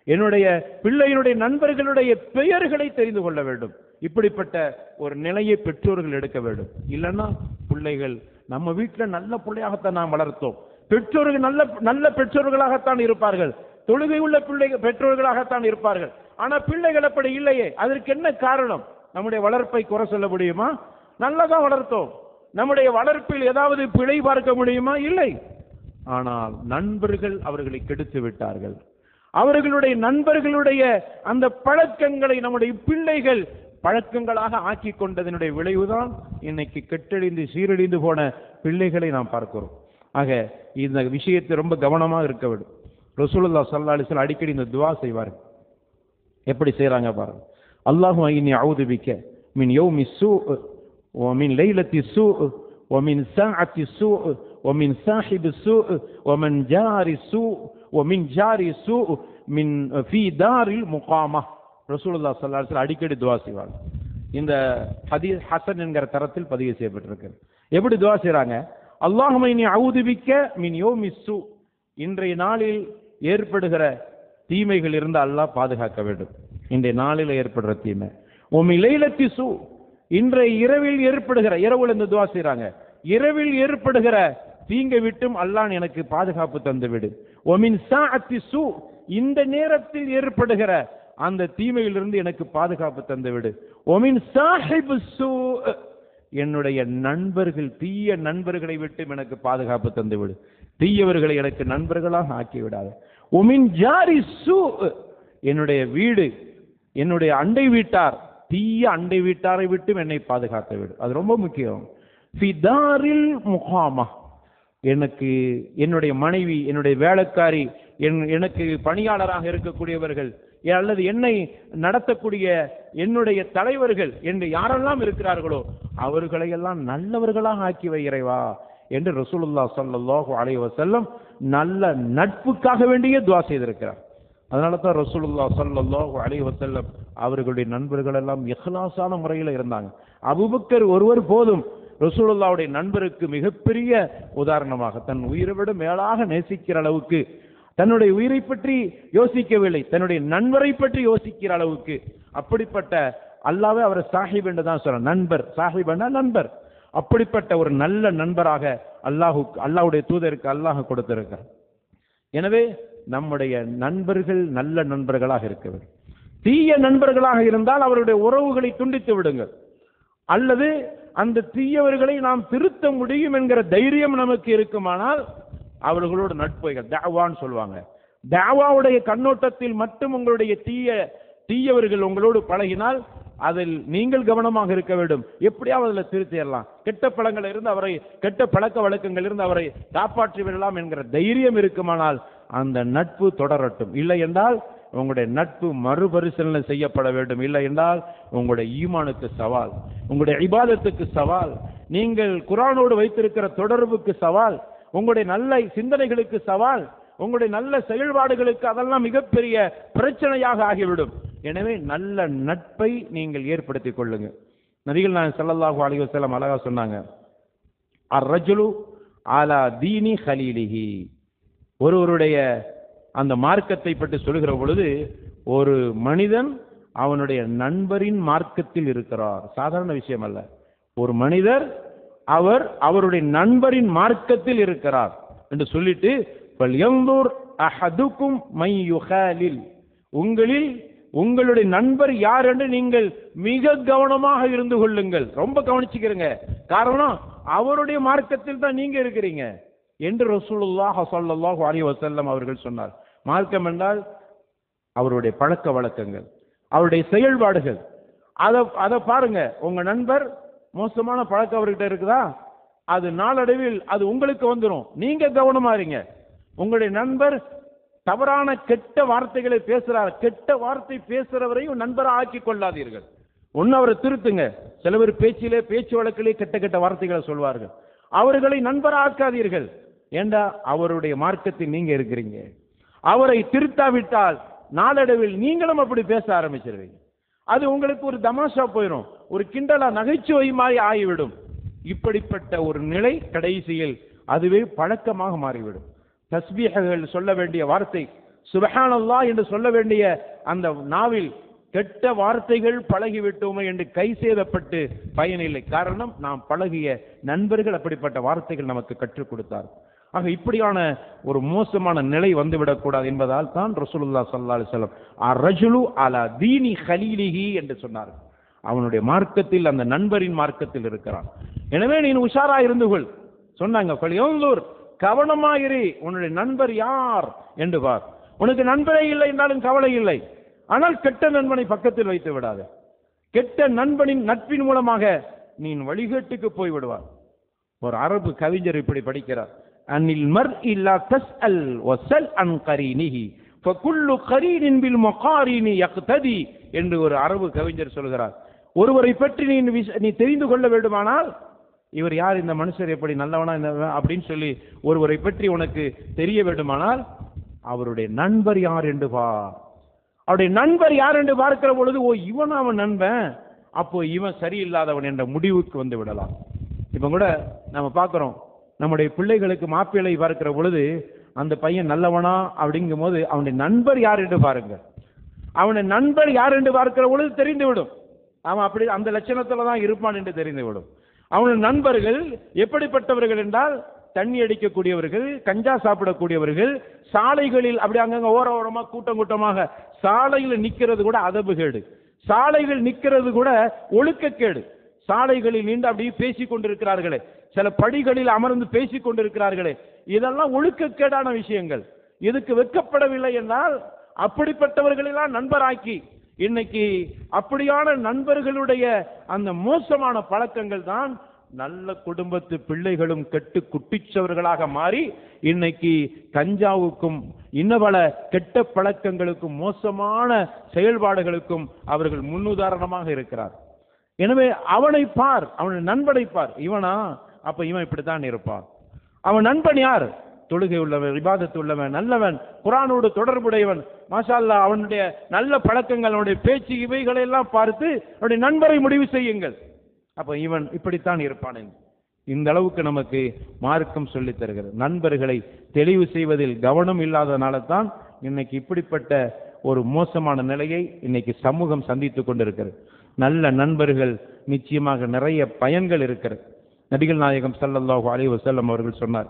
Speaker 2: என்னுடைய பிள்ளையினுடைய நண்பர்களுடைய பெயர்களை தெரிந்து கொள்ள வேண்டும் இப்படிப்பட்ட ஒரு நிலையை பெற்றோர்கள் எடுக்க வேண்டும் இல்லைன்னா பிள்ளைகள் நம்ம வீட்டில் நல்ல பிள்ளையாகத்தான் நாம் வளர்த்தோம் பெற்றோர்கள் நல்ல நல்ல பெற்றோர்களாகத்தான் இருப்பார்கள் தொழுகை உள்ள பிள்ளைகள் பெற்றோர்களாகத்தான் இருப்பார்கள் ஆனா பிள்ளைகள் அப்படி இல்லையே அதற்கு என்ன காரணம் நம்முடைய வளர்ப்பை குறை சொல்ல முடியுமா நல்லதான் வளர்த்தோம் நம்முடைய வளர்ப்பில் ஏதாவது பிழை பார்க்க முடியுமா இல்லை ஆனால் நண்பர்கள் அவர்களை கெடுத்து விட்டார்கள் அவர்களுடைய நண்பர்களுடைய அந்த பழக்கங்களை நம்முடைய பிள்ளைகள் பழக்கங்களாக ஆக்கி கொண்டதனுடைய விளைவுதான் இன்னைக்கு கெட்டழிந்து சீரழிந்து போன பிள்ளைகளை நாம் பார்க்கிறோம் ஆக இந்த விஷயத்தை ரொம்ப கவனமாக இருக்க வேண்டும் ரசூலுல்லா ஸல்லல்லாஹு அலைஹி வஸல்லம் அடிக்கடி இந்த துவா செய்வார்கள் எப்படி செய்றாங்க பாருங்க அல்லாஹு ஐனி அவுது பிக்க மின் யௌமி சூ ومن ليلة السوء ومن ساعة السوء ومن صاحب السوء ومن جار السوء ومن جار السوء من في دار المقامة ரசூலுல்லாஹ் ஸல்லல்லாஹு அலைஹி வஸல்லம் அடிக்கடி துவா செய்வாங்க இந்த ஹதீஸ் ஹசன் என்கிற தரத்தில் பதிவு செய்யப்பட்டிருக்கு எப்படி துவா செய்றாங்க அல்லாஹும இனி அவுது பிக்க மின் யோமி சூ இன்றைய நாளில் ஏற்படுகிற தீமைகள் இருந்து அல்லாஹ் பாதுகாக்க வேண்டும் இன்றைய நாளில் ஏற்படுற தீமை உம் இலைலத்தி சூ இன்றைய இரவில் ஏற்படுகிற இரவுல இந்த துவா செய்றாங்க இரவில் ஏற்படுகிற தீங்கை விட்டும் அல்லாஹ் எனக்கு பாதுகாப்பு தந்து விடு ஒமின் சாஅத்தி சூ இந்த நேரத்தில் ஏற்படுகிற அந்த தீமையிலிருந்து எனக்கு பாதுகாப்பு தந்து விடு ஒமின் சாஹிப் சூ என்னுடைய நண்பர்கள் தீய நண்பர்களை விட்டு எனக்கு பாதுகாப்பு தந்து விடு தீயவர்களை எனக்கு நண்பர்களாக ஆக்கி விடாத உமின் ஜாரி சூ என்னுடைய வீடு என்னுடைய அண்டை வீட்டார் தீய அண்டை வீட்டாரை விட்டும் என்னை பாதுகாக்க விடு அது ரொம்ப முக்கியம் ஃபிதாரில் முகாமா எனக்கு என்னுடைய மனைவி என்னுடைய வேலைக்காரி என் எனக்கு பணியாளராக இருக்கக்கூடியவர்கள் அல்லது என்னை நடத்தக்கூடிய என்னுடைய தலைவர்கள் என்று யாரெல்லாம் இருக்கிறார்களோ அவர்களையெல்லாம் நல்லவர்களாக ஆக்கி வை இறைவா என்று ரசூலுல்லா ஸல்லல்லாஹு அலைஹி வஸல்லம் நல்ல நட்புக்காக வேண்டியே துவா செய்திருக்கிறார் அதனால தான் ரசூலுல்லா ஸல்லல்லாஹு அலைஹி வஸல்லம் அவர்களுடைய நண்பர்கள் எல்லாம் இஹ்லாஸான முறையில் இருந்தாங்க அபூபக்கர் ஒருவர் போதும் ரசூலுல்லாவுடைய நண்பருக்கு மிகப்பெரிய உதாரணமாக தன் உயிரை விட மேலாக நேசிக்கிற அளவுக்கு தன்னுடைய உயிரை பற்றி யோசிக்கவில்லை தன்னுடைய நண்பரை பற்றி யோசிக்கிற அளவுக்கு அப்படிப்பட்ட அல்லாவே அவரை சாஹிப் என்று தான் சொல்ற நண்பர் சாஹிப் என்றால் நண்பர் அப்படிப்பட்ட ஒரு நல்ல நண்பராக அல்லாஹு அல்லாஹ்வுடைய தூதருக்கு அல்லாஹ் கொடுத்திருக்கிறார் எனவே நம்முடைய நண்பர்கள் நல்ல நண்பர்களாக இருக்க வேண்டும் தீய நண்பர்களாக இருந்தால் அவருடைய உறவுகளை துண்டித்து விடுங்கள் அல்லது அந்த தீயவர்களை நாம் திருத்த முடியும் என்கிற தைரியம் நமக்கு இருக்குமானால் அவர்களோடு நட்புகள் தாவான்னு சொல்லுவாங்க தாவாவுடைய கண்ணோட்டத்தில் மட்டும் உங்களுடைய தீய தீயவர்கள் உங்களோடு பழகினால் அதில் நீங்கள் கவனமாக இருக்க வேண்டும் எப்படியாவது அதில் திருத்திடலாம் கெட்ட பழங்கள் இருந்து அவரை கெட்ட பழக்க வழக்கங்கள் இருந்து அவரை காப்பாற்றி விடலாம் என்கிற தைரியம் இருக்குமானால் அந்த நட்பு தொடரட்டும் இல்லை என்றால் உங்களுடைய நட்பு மறுபரிசீலனை செய்யப்பட வேண்டும் இல்லை என்றால் உங்களுடைய ஈமானுக்கு சவால் உங்களுடைய இபாதத்துக்கு சவால் நீங்கள் குரானோடு வைத்திருக்கிற தொடர்புக்கு சவால் உங்களுடைய நல்ல சிந்தனைகளுக்கு சவால் உங்களுடைய நல்ல செயல்பாடுகளுக்கு அதெல்லாம் மிகப்பெரிய பிரச்சனையாக ஆகிவிடும் எனவே நல்ல நட்பை நீங்கள் ஏற்படுத்திக் கொள்ளுங்க நபிகள் நான் ஸல்லல்லாஹு அலைஹி வஸல்லம் அழகா சொன்னாங்க அர்ரஜுலு ஆலா தீனி ஹலீலிஹி ஒருவருடைய அந்த மார்க்கத்தை பற்றி சொல்லுகிற பொழுது ஒரு மனிதன் அவனுடைய நண்பரின் மார்க்கத்தில் இருக்கிறார் சாதாரண விஷயம் அல்ல ஒரு மனிதர் அவர் அவருடைய நண்பரின் மார்க்கத்தில் இருக்கிறார் என்று சொல்லிட்டு "ஃபல்யன்துர் அஹதுக்கும் மை யுகாலில் உங்களில் உங்களுடைய நண்பர் யார் என்று நீங்கள் மிக கவனமாக இருந்து கொள்ளுங்கள் ரொம்ப கவனிச்சுக்கிறங்க காரணம் அவருடைய மார்க்கத்தில் தான் நீங்க இருக்கிறீங்க என்று ரசூலுல்லாஹ் ஸல்லல்லாஹு அலைஹி வஸல்லம் அவர்கள் சொன்னார் மார்க்கம் என்றால் அவருடைய பழக்க வழக்கங்கள் அவருடைய செயல்பாடுகள் அதை அதை பாருங்க உங்க நண்பர் மோசமான பழக்கம் அவர்கிட்ட இருக்குதா அது நாளடைவில் அது உங்களுக்கு வந்துடும் நீங்க கவனமா இருங்க உங்களுடைய நண்பர் தவறான கெட்ட வார்த்தைகளை பேசுறார் கெட்ட வார்த்தை பேசுறவரையும் நண்பரா ஆக்கி கொள்ளாதீர்கள் ஒன்னு அவரை திருத்துங்க சில பேர் பேச்சிலே பேச்சு வழக்கிலே கெட்ட கெட்ட வார்த்தைகளை சொல்வார்கள் அவர்களை நண்பரா ஆக்காதீர்கள் ஏண்டா அவருடைய மார்க்கத்தில் நீங்க இருக்கிறீங்க அவரை திருத்தாவிட்டால் நாளடைவில் நீங்களும் அப்படி பேச ஆரம்பிச்சிருவீங்க அது உங்களுக்கு ஒரு தமாஷா போயிடும் ஒரு கிண்டலா நகைச்சுவை மாதிரி ஆகிவிடும் இப்படிப்பட்ட ஒரு நிலை கடைசியில் அதுவே பழக்கமாக மாறிவிடும் தஸ்பீஹர்கள் சொல்ல வேண்டிய வார்த்தை சுபஹானல்லா என்று சொல்ல வேண்டிய அந்த நாவில் கெட்ட வார்த்தைகள் பழகிவிட்டோமே என்று கை சேதப்பட்டு பயனில்லை காரணம் நாம் பழகிய நண்பர்கள் அப்படிப்பட்ட வார்த்தைகள் நமக்கு கற்றுக் கொடுத்தார் ஆக இப்படியான ஒரு மோசமான நிலை வந்துவிடக்கூடாது என்பதால் தான் ரசூலுல்லா ஸல்லல்லாஹு அலைஹி வஸல்லம் அர்ரஜுலு அலா தீனி ஹலீலிஹி என்று சொன்னார் அவனுடைய மார்க்கத்தில் அந்த நண்பரின் மார்க்கத்தில் இருக்கிறான் எனவே நீ உஷாரா இருந்து கொள் சொன்னாங்க "ஃபல்யன்துர்", கவனமாயிரு உன்னுடைய நண்பர் யார் என்று பார் உனக்கு நண்பரே இல்லை என்றாலும் கவலை இல்லை ஆனால் கெட்ட நண்பனை பக்கத்தில் வைத்து விடாத கெட்ட நண்பனின் நட்பின் மூலமாக நீ வழிகேட்டுக்கு போய் விடுவார் ஒரு அரபு கவிஞர் இப்படி படிக்கிறார் அனில் மர் இல்லா தஸ் அல் வசல் அன் கரீனிஹி ஃபகுல்லு கரீனின் பில் மொகாரினி யக்ததி என்று ஒரு அரபு கவிஞர் சொல்கிறார் ஒருவரை பற்றி நீ விச- நீ தெரிந்து கொள்ள வேண்டுமானால் இவர் யார் இந்த மனுஷர் எப்படி நல்லவனா இந்த அப்படின்னு சொல்லி ஒருவரை பற்றி உனக்கு தெரிய வேண்டுமானால் அவருடைய நண்பர் யார் என்று பார் அவருடைய நண்பர் யார் என்று பார்க்கிற பொழுது ஓ இவன் அவன் நண்பன் அப்போ இவன் சரியில்லாதவன் என்ற முடிவுக்கு வந்து விடலாம் இப்ப கூட நம்ம பார்க்கிறோம் நம்முடைய பிள்ளைகளுக்கு மாப்பிள்ளை பார்க்கிற பொழுது அந்த பையன் நல்லவனா அப்படிங்கும் போது அவனுடைய நண்பர் யார் என்று பாருங்க அவனுடைய நண்பர் யார் என்று பார்க்கிற பொழுது தெரிந்துவிடும் அவன் அப்படி அந்த லட்சணத்துல தான் இருப்பான் என்று தெரிந்துவிடும் அவனுடைய நண்பர்கள் எப்படிப்பட்டவர்கள் என்றால் தண்ணி அடிக்கக்கூடியவர்கள் கஞ்சா சாப்பிடக்கூடியவர்கள் சாலைகளில் அப்படி அங்கங்க ஓர ஓரமா கூட்டம் கூட்டமாக சாலையில் நிக்கிறது கூட அதபுகேடு சாலைகள் நிக்கிறது கூட ஒழுக்கக்கேடு சாலைகளில் நின்று அப்படியே பேசிக் கொண்டிருக்கிறார்களே சில படிகளில் அமர்ந்து பேசிக் கொண்டிருக்கிறார்களே இதெல்லாம் ஒழுக்கக்கேடான விஷயங்கள் இதுக்கு வெட்கப்படவில்லை என்றால் அப்படிப்பட்டவர்களெல்லாம் நண்பராக்கி இன்னைக்கு அப்படியான நண்பர்களுடைய அந்த மோசமான பழக்கங்கள் தான் நல்ல குடும்பத்து பிள்ளைகளும் கெட்டு குட்டிச்சவர்களாக மாறி இன்னைக்கு கஞ்சாவுக்கும் இன்ன பல கெட்ட பழக்கங்களுக்கும் மோசமான செயல்பாடுகளுக்கும் அவர்கள் முன்னுதாரணமாக இருக்கிறார் எனவே அவனை பார் அவனுடைய நண்பனை பார் இவனா அப்ப இவன் இப்படித்தான் இருப்பான் அவன் நண்பன் யார் தொழுகை உள்ளவன் விவாதத்து உள்ளவன் நல்லவன் குரானோடு தொடர்புடையவன் மாஷா அல்லாஹ் அவனுடைய நல்ல பழக்கங்கள் அவனுடைய பேச்சு இவைகளை எல்லாம் பார்த்து அவனுடைய நண்பரை முடிவு செய்யுங்கள் அப்ப இவன் இப்படித்தான் இருப்பான் என்று. இந்த அளவுக்கு நமக்கு மார்க்கம் சொல்லித் தருகிறது நண்பர்களை தெளிவு செய்வதில் கவனம் இல்லாதனால தான் இன்னைக்கு இப்படிப்பட்ட ஒரு மோசமான நிலையை இன்னைக்கு சமூகம் சந்தித்துக் கொண்டிருக்கிறது நல்ல நண்பர்கள் நிச்சயமாக நிறைய பயன்கள் இருக்கிறது நபிகள் நாயகம் ஸல்லல்லாஹு அலைஹி வஸல்லம் அவர்கள் சொன்னார்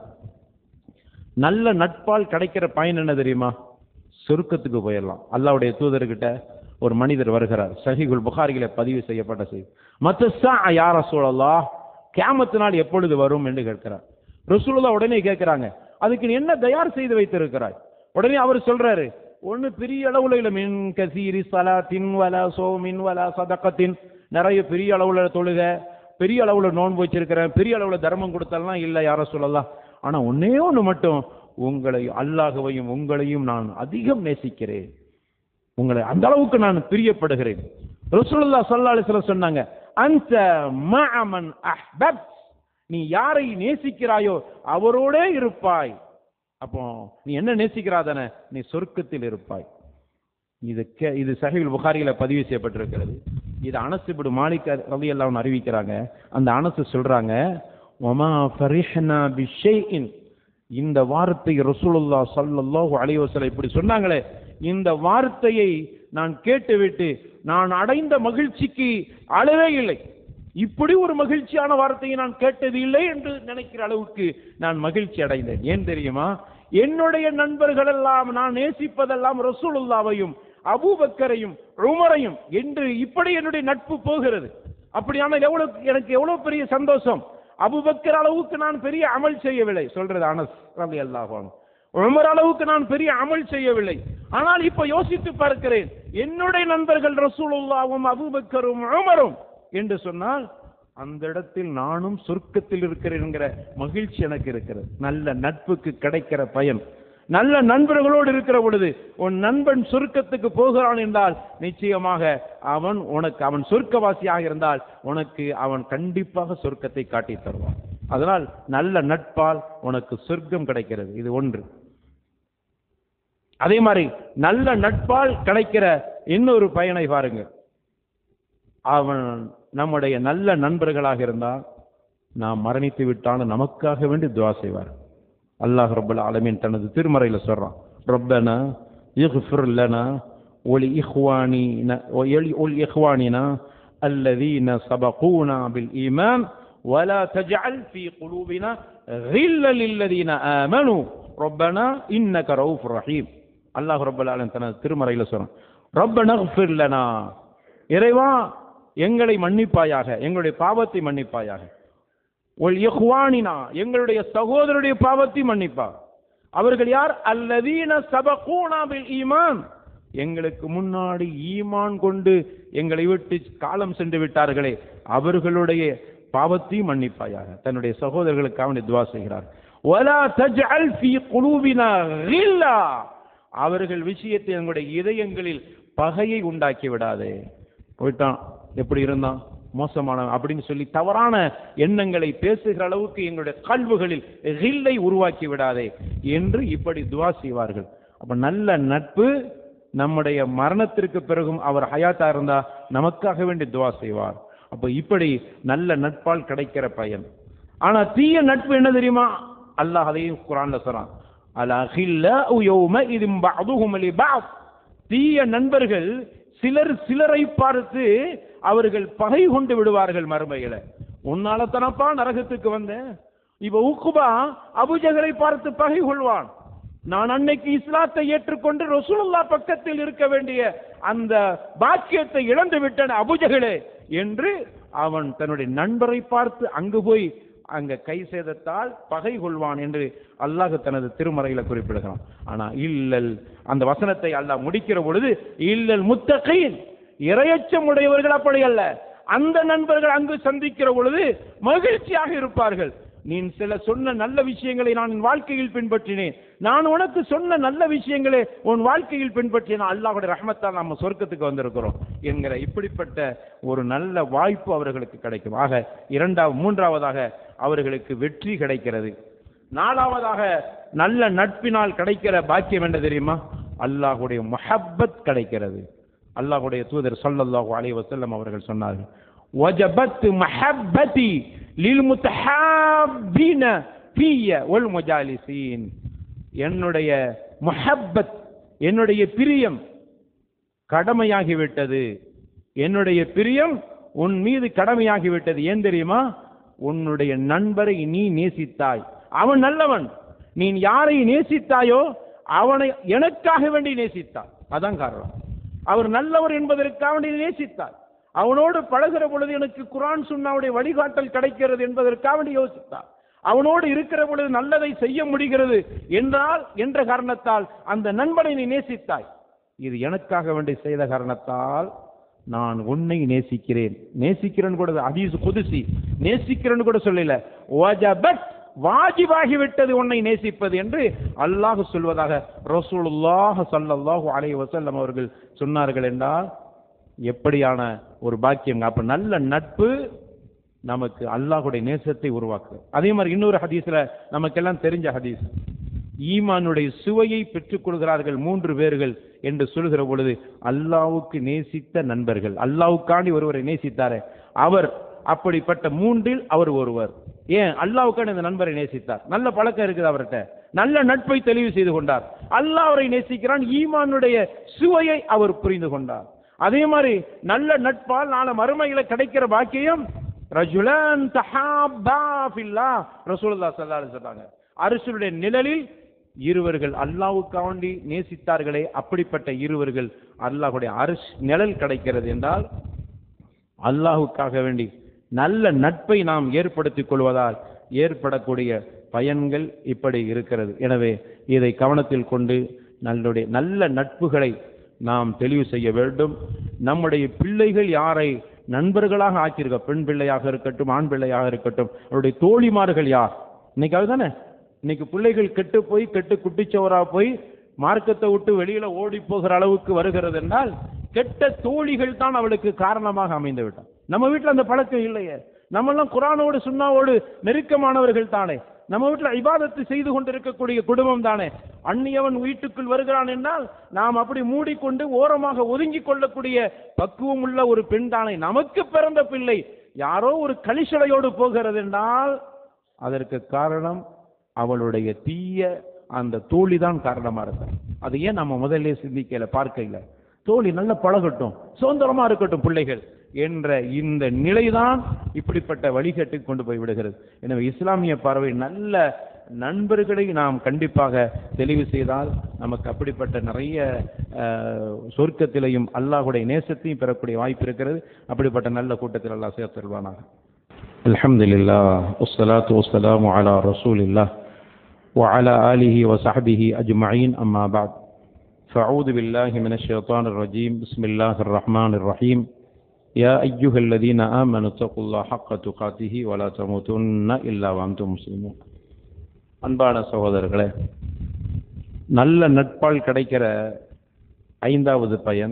Speaker 2: நல்ல நட்பால் கிடைக்கிற பயன் என்ன தெரியுமா சொர்க்கத்துக்கு போயிடலாம் அல்லாஹ்வுடைய தூதர்கிட்ட ஒரு மனிதர் வருகிறார் சஹீகுல் புகாரில பதிவு செய்யப்பட்ட செய்தி மத்த யார சூழல்லா கியாமத்து நாள் எப்பொழுது வரும் என்று கேட்கிறார் ரசூலுல்லாஹ் உடனே கேட்கிறாங்க அதுக்கு நீ என்ன தயார் செய்து வைத்திருக்கிறாய் உடனே அவர் சொல்றாரு ஒண்ணு பெரிய அளவுல இல்ல மின் கசீரி சலாத்தின் வலா சோமின் வலா சதக்கத்தின் நிறைய பெரிய அளவுல தொழுக பெரிய அளவுல நோன்பு வச்சிருக்கிறேன் பெரிய அளவுல தர்மம் கொடுத்தலாம் இல்ல யார சொல்லலாம் ஆனா ஒன்னே ஒண்ணு மட்டும் உங்களை அல்லாஹுவையும் உங்களையும் நான் அதிகம் நேசிக்கிறேன் உங்களை அந்த அளவுக்கு நான் பிரியப்படுகிறேன் ரசூலுல்லாஹ் ஸல்லல்லாஹு அலைஹி வஸல்லம் சொன்னாங்க அந்த மஅமன் அஹ்பப் நீ யாரை நேசிக்கிறாயோ அவரோடே இருப்பாய் அப்போ நீ என்ன நேசிக்கிறாதானே நீ சொர்க்கத்தில் இருப்பாய் இது கே- இது சஹீல் புகாரியில பதிவு செய்யப்பட்டிருக்கிறது இது அனசு இப்படி மாலிக் ரவி எல்லாம் அறிவிக்கிறாங்க அந்த அனசு சொல்றாங்க ஒமா ஃபரிஹ்னா பிஷைஇன் இந்த வார்த்தை ரசூலுல்லாஹ் ஸல்லல்லாஹு அலைஹி வஸல்லம் இப்படி சொன்னாங்களே இந்த வார்த்தையை நான் கேட்டுவிட்டு நான் அடைந்த மகிழ்ச்சிக்கு அளவே இல்லை இப்படி ஒரு மகிழ்ச்சியான வார்த்தையை நான் கேட்டது இல்லை என்று நினைக்கிற அளவுக்கு நான் மகிழ்ச்சி அடைந்தேன் ஏன் தெரியுமா என்னுடைய நண்பர்கள் எல்லாம் நான் நேசிப்பதெல்லாம் ரசூலுல்லாவையும் அபூபக்கரையும் உமரையும் என்று இப்படி என்னுடைய நட்பு போகிறது அப்படியானால் எவ்வளவு எனக்கு எவ்வளவு பெரிய சந்தோஷம் அபூபக்கர் அளவுக்கு நான் பெரிய அமல் செய்யவில்லை சொல்றது அனஸ் ரலி அல்லாஹ் உமர் அளவுக்கு நான் பெரிய அமல் செய்யவில்லை ஆனால் இப்ப யோசித்து பார்க்கிறேன் என்னுடைய நண்பர்கள் ரசூலுல்லாவும் அபூபக்கரும் உமரும் என்று சொன்னால் அந்த இடத்தில் நானும் சொர்க்கத்தில் இருக்கிறேன் என்கிற மகிழ்ச்சி எனக்கு இருக்கிறது நல்ல நட்புக்கு கிடைக்கிற பயன் நல்ல நண்பர்களோடு இருக்கிற பொழுது உன் நண்பன் சொர்க்கத்துக்கு போகிறான் என்றால் நிச்சயமாக அவன் உனக்கு அவன் சொர்க்கவாசியாக இருந்தால் உனக்கு அவன் கண்டிப்பாக சொர்க்கத்தை காட்டித் தருவான் அதனால் நல்ல நட்பால் உனக்கு சொர்க்கம் கிடைக்கிறது இது ஒன்று அதே மாதிரி நல்ல நட்பால் கிடைக்கிற இன்னொரு பயனை பாருங்க அவன் நம்முடைய நல்ல நண்பர்களாக இருந்தால் நாம் மரணித்து விட்டாலும் நமக்காக வேண்டி துவா செய்வார் அல்லாஹ் ரப்பல் ஆலமீன் தனது திருமறையில சொல்றான் ரப்பனா اغفر لنا ولإخواننا ولإخواننا الذين سبقونا بالإيمان ولا تجعل في قلوبنا غلا للذين آمنوا ربنا إنك رؤوف رحيم அல்லாஹ் ரப்பல் ஆலமீன் தனது திருமறையில் சொல்றான் ரப்பனா اغفر لنا இறைவா எங்களை மன்னிப்பாயாக எங்களுடைய பாவத்தை மன்னிப்பாயாக ஒல் இஹ்வானினா எங்களுடைய சகோதரருடைய பாவத்தை மன்னிப்பா அவர்கள் யார் அல்லதீன சபகூனா பில் ஈமான் எங்களுக்கு முன்னாடி ஈமான் கொண்டு எங்களை விட்டு காலம் சென்று விட்டார்களே அவர்களுடைய பாவத்தையும் மன்னிப்பாயாக தன்னுடைய சகோதரர்களுக்காக வேண்டி துவா செய்கிறார் ولا تجعل في قلوبنا غلا அவர்கள் விஷயத்தை எங்களுடைய இதயங்களில் பகையை உண்டாக்கி விடாதே போயிட்டான் எப்படி இருந்தான் மோசமான அப்படின்னு சொல்லி தவறான எண்ணங்களை பேசுகிற அளவுக்கு எங்களுடைய கல்வுகளில் ரில்லை உருவாக்கி விடாதே என்று இப்படி துவா செய்வார்கள் அப்ப நல்ல நட்பு நம்முடைய மரணத்திற்கு பிறகும் அவர் ஹயாத்தா இருந்தா நமக்காக வேண்டி துவா செய்வார் அப்ப இப்படி நல்ல நட்பால் கிடைக்கிற பயன் ஆனா தீய நட்பு என்ன தெரியுமா அல்லாஹ் அதையும் குரான்ல சொல்றான் அல் அகில்லாஉ யௌமஇதின் பஅதுஹும் லிபஅத் தீய நண்பர்கள் சிலர் சிலரை பார்த்து அவர்கள் பகை கொண்டு விடுவார்கள் மறுமையில உன்னால தானப்பா நரகத்துக்கு வந்தேன் இப்ப உக்குபா அபுஜகரை பார்த்து பகை கொள்வான் நான் அன்னைக்கு இஸ்லாத்தை ஏற்றுக்கொண்டு ரசூலுல்லா பக்கத்தில் இருக்க வேண்டிய அந்த பாக்கியத்தை இழந்து விட்டேன் அபுஜகளே என்று அவன் தன்னுடைய நண்பரை பார்த்து அங்கு போய் அங்க கை சேதத்தால் பகை கொள்வான் என்று அல்லாஹ் தனது திருமறையில குறிப்பிடுகிறான் ஆனா இல்லல் அந்த வசனத்தை அல்லாஹ் முடிக்கிற பொழுது இல்லல் முத்தகையின் இரையச்சம் உடையவர்கள் அப்படி அல்ல அந்த நண்பர்கள் அங்கு சந்திக்கிற பொழுது மகிழ்ச்சியாக இருப்பார்கள் நீ சில சொன்ன நல்ல விஷயங்களை நான் என் வாழ்க்கையில் பின்பற்றினேன் நான் உனக்கு சொன்ன நல்ல விஷயங்களை உன் வாழ்க்கையில் பின்பற்றினேன் அல்லாஹுடைய ரஹமத்தால் நம்ம சொர்க்கத்துக்கு வந்திருக்கிறோம் என்கிற இப்படிப்பட்ட ஒரு நல்ல வாய்ப்பு அவர்களுக்கு கிடைக்கும் ஆக இரண்டாவது மூன்றாவதாக அவர்களுக்கு வெற்றி கிடைக்கிறது நாலாவதாக நல்ல நட்பினால் கிடைக்கிற பாக்கியம் என்ன தெரியுமா அல்லாஹுடைய மஹப்பத் கிடைக்கிறது அல்லாஹுடைய தூதர் ஸல்லல்லாஹு அலைஹி வஸல்லம் அவர்கள் சொன்னார்கள் وجبت محبتي للمتحابين في والمجالسين என்னுடைய முஹப்பத் என்னுடைய பிரியம் கடமையாகிவிட்டது என்னுடைய பிரியம் உன் மீது கடமையாகிவிட்டது ஏன் தெரியுமா உன்னுடைய நண்பரை நீ நேசித்தாய் அவன் நல்லவன் நீ யாரை நேசித்தாயோ அவனை எனக்காக வேண்டி நேசித்தாய் அதான் காரணம் அவர் நல்லவர் என்பதற்காக வேண்டி நேசித்தார் அவனோடு பழகிற பொழுது எனக்கு குரான் சுன்னாவுடைய வழிகாட்டல் கிடைக்கிறது என்பதற்காக வேண்டி யோசித்தார் அவனோடு இருக்கிற பொழுது நல்லதை செய்ய முடிகிறது என்றால் என்ற காரணத்தால் அந்த நண்பனை நீ நேசித்தாய் இது எனக்காக வேண்டி செய்த காரணத்தால் நான் உன்னை நேசிக்கிறேன் நேசிக்கிறேன் கூட அதீஸ் குதிசி நேசிக்கிறேன்னு கூட சொல்லல வஜபத் வாஜிபாகிவிட்டது உன்னை நேசிப்பது என்று அல்லாஹ் சொல்வதாக ரசூலுல்லாஹ் ஸல்லல்லாஹு அலைஹி வஸல்லம் அவர்கள் சொன்னார்கள் என்றால் எப்படியான ஒரு பாக்கியம் அப்ப நல்ல நட்பு நமக்கு அல்லாஹுடைய நேசத்தை உருவாக்குது அதே மாதிரி இன்னொரு ஹதீஸ்ல நமக்கெல்லாம் தெரிஞ்ச ஹதீஸ் ஈமானுடைய சுவையை பெற்றுக் கொள்கிறார்கள் மூன்று பேர்கள் என்று சொல்கிற பொழுது அல்லாவுக்கு நேசித்த நண்பர்கள் அல்லாவுக்காண்டி ஒருவரை நேசித்தாரே அவர் அப்படிப்பட்ட மூன்றில் அவர் ஒருவர் ஏன் அல்லாவுக்கான இந்த நண்பரை நேசித்தார் நல்ல பழக்கம் இருக்குது அவர்கிட்ட நல்ல நட்பை தெளிவு செய்து கொண்டார் அல்லாஹ் அவரை நேசிக்கிறான் ஈமானுடைய சுவையை அவர் புரிந்து கொண்டார் அதே மாதிரி நல்ல நட்பால் நாளை மறுமையில கிடைக்கிற பாக்கியம் ரஜுலன் தஹாபா ஃபில்லா ரசூலுல்லாஹ் ஸல்லல்லாஹு அலைஹி சொன்னாங்க அரசுடைய நிழலில் இருவர்கள் அல்லாவுக்காண்டி நேசித்தார்களே அப்படிப்பட்ட இருவர்கள் அல்லாஹுடைய அரசு நிழல் கிடைக்கிறது என்றால் அல்லாஹுக்காக வேண்டி நல்ல நட்பை நாம் ஏற்படுத்திக் கொள்வதால் ஏற்படக்கூடிய பயன்கள் இப்படி இருக்கிறது எனவே இதை கவனத்தில் கொண்டு நல்லுடைய நல்ல நட்புகளை நாம் தெளிவு செய்ய வேண்டும் நம்முடைய பிள்ளைகள் யாரை நண்பர்களாக ஆக்கியிருக்க பெண் பிள்ளையாக இருக்கட்டும் ஆண் பிள்ளையாக இருக்கட்டும் அவருடைய தோழிமார்கள் யார் இன்னைக்கு அதுதானே இன்னைக்கு பிள்ளைகள் கெட்டு போய் கெட்டு குட்டிச்சவரா போய் மார்க்கத்தை விட்டு வெளியில ஓடி போகிற அளவுக்கு வருகிறது என்றால் கெட்ட தோழிகள் தான் அவளுக்கு காரணமாக அமைந்து விட்டான் நம்ம வீட்டில் அந்த பழக்கம் இல்லையே நம்மெல்லாம் குரானோடு சுண்ணாவோடு நெருக்கமானவர்கள் தானே நம்ம வீட்டில் இபாதத்து செய்து கொண்டிருக்கக்கூடிய குடும்பம் தானே அந்நியவன் வீட்டுக்குள் வருகிறான் என்றால் நாம் அப்படி மூடிக்கொண்டு ஓரமாக ஒதுங்கிக் கொள்ளக்கூடிய பக்குவம் உள்ள ஒரு பெண் தானே நமக்கு பிறந்த பிள்ளை யாரோ ஒரு கலிசடையோடு போகிறது என்றால் அதற்கு காரணம் அவளுடைய தீய அந்த தோழிதான் காரணமா இருக்க அதை ஏன் நம்ம முதல்ல சிந்திக்கல பார்க்கல தோழி நல்ல பழகட்டும் சுதந்திரமா இருக்கட்டும் பிள்ளைகள் என்ற இந்த நிலைதான் இப்படிப்பட்ட வழிகட்டுக்கு கொண்டு போய் விடுகிறது எனவே இஸ்லாமிய பார்வை நல்ல நண்பர்களை நாம் கண்டிப்பாக தெளிவு செய்தால் நமக்கு அப்படிப்பட்ட நிறைய அஹ், சொர்க்கத்திலையும் அல்லாஹுடைய நேசத்தையும் பெறக்கூடிய வாய்ப்பு இருக்கிறது அப்படிப்பட்ட நல்ல கூட்டத்தில் அல்லாஹ் சேர்த்தருவானாக الحمد لله والصلاة والسلام على رسول الله وعلى آله وصحبه أجمعين أما بعد فأعوذ بالله من الشيطان الرجيم بسم الله الرحمن الرحيم يا أيها الذين آمنوا اتقوا الله حق تقاته ولا تموتن إلا وأنتم مسلمون அன்பான சகோதரர்களே நல்ல நட்பால் கிடைக்கிற ஐந்தாவது பயன்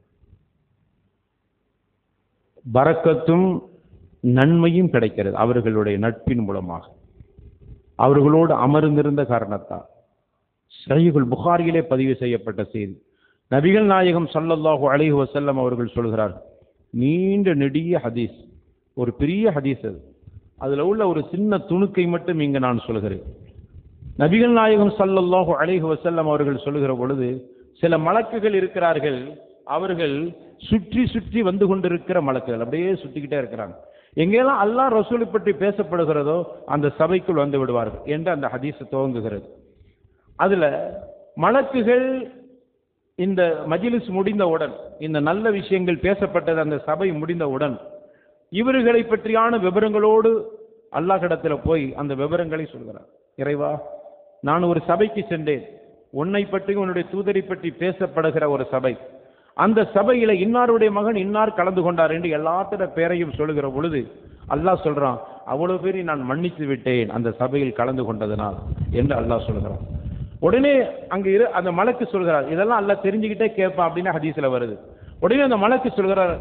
Speaker 2: பரக்கத்தும் நன்மையும் கிடைக்கிறது அவர்களுடைய நட்பின் மூலமாக அவர்களோடு அமர்ந்திருந்த காரணத்தால் சஹீஹுல் புகாரியிலே பதிவு செய்யப்பட்ட செய்தி நபிகள் நாயகம் ஸல்லல்லாஹு அலைஹி வஸல்லம் அவர்கள் சொல்கிறார் நீண்ட நெடிய ஹதீஸ் ஒரு பெரிய ஹதீஸ் அது அதுல உள்ள ஒரு சின்ன துணுக்கை மட்டும் இங்கு நான் சொல்கிறேன் நபிகள் நாயகம் ஸல்லல்லாஹு அலைஹி வஸல்லம் அவர்கள் சொல்லுகிற பொழுது சில மலக்குகள் இருக்கிறார்கள் அவர்கள் சுற்றி சுற்றி வந்து கொண்டிருக்கிற மலக்குகள் அப்படியே சுத்திக்கிட்டே இருக்கிறாங்க எங்கெல்லாம் அல்லாஹ் ரசூலை பற்றி பேசப்படுகிறதோ அந்த சபைக்குள் வந்து விடுவார்கள் என்று அந்த ஹதீஸ் துவங்குகிறது அதுல மலக்குகள் இந்த மஜ்லிஸ் முடிந்தவுடன் இந்த நல்ல விஷயங்கள் பேசப்பட்டது அந்த சபை முடிந்தவுடன் இவர்களை பற்றியான விவரங்களோடு அல்லாஹ்விடத்துல போய் அந்த விவரங்களை சொல்கிறார் இறைவா நான் ஒரு சபைக்கு சென்றேன் உன்னை பற்றி உன்னுடைய தூதரை பற்றி பேசப்படுகிற ஒரு சபை அந்த சபையில இன்னாருடைய மகன் இன்னார் கலந்து கொண்டார் என்று எல்லாத்தோட பேரையும் சொல்லுகிற பொழுது அல்லாஹ் சொல்றான் அவ்வளவு பேரை நான் மன்னித்து விட்டேன் அந்த சபையில் கலந்து கொண்டதனால் என்று அல்லாஹ் சொல்கிறான் உடனே அங்க இரு அந்த மலக்கு சொல்கிறார் இதெல்லாம் அல்லாஹ் தெரிஞ்சுக்கிட்டே கேட்பான் அப்படின்னு ஹதீஸ்ல வருது உடனே அந்த மலக்கு சொல்கிறார்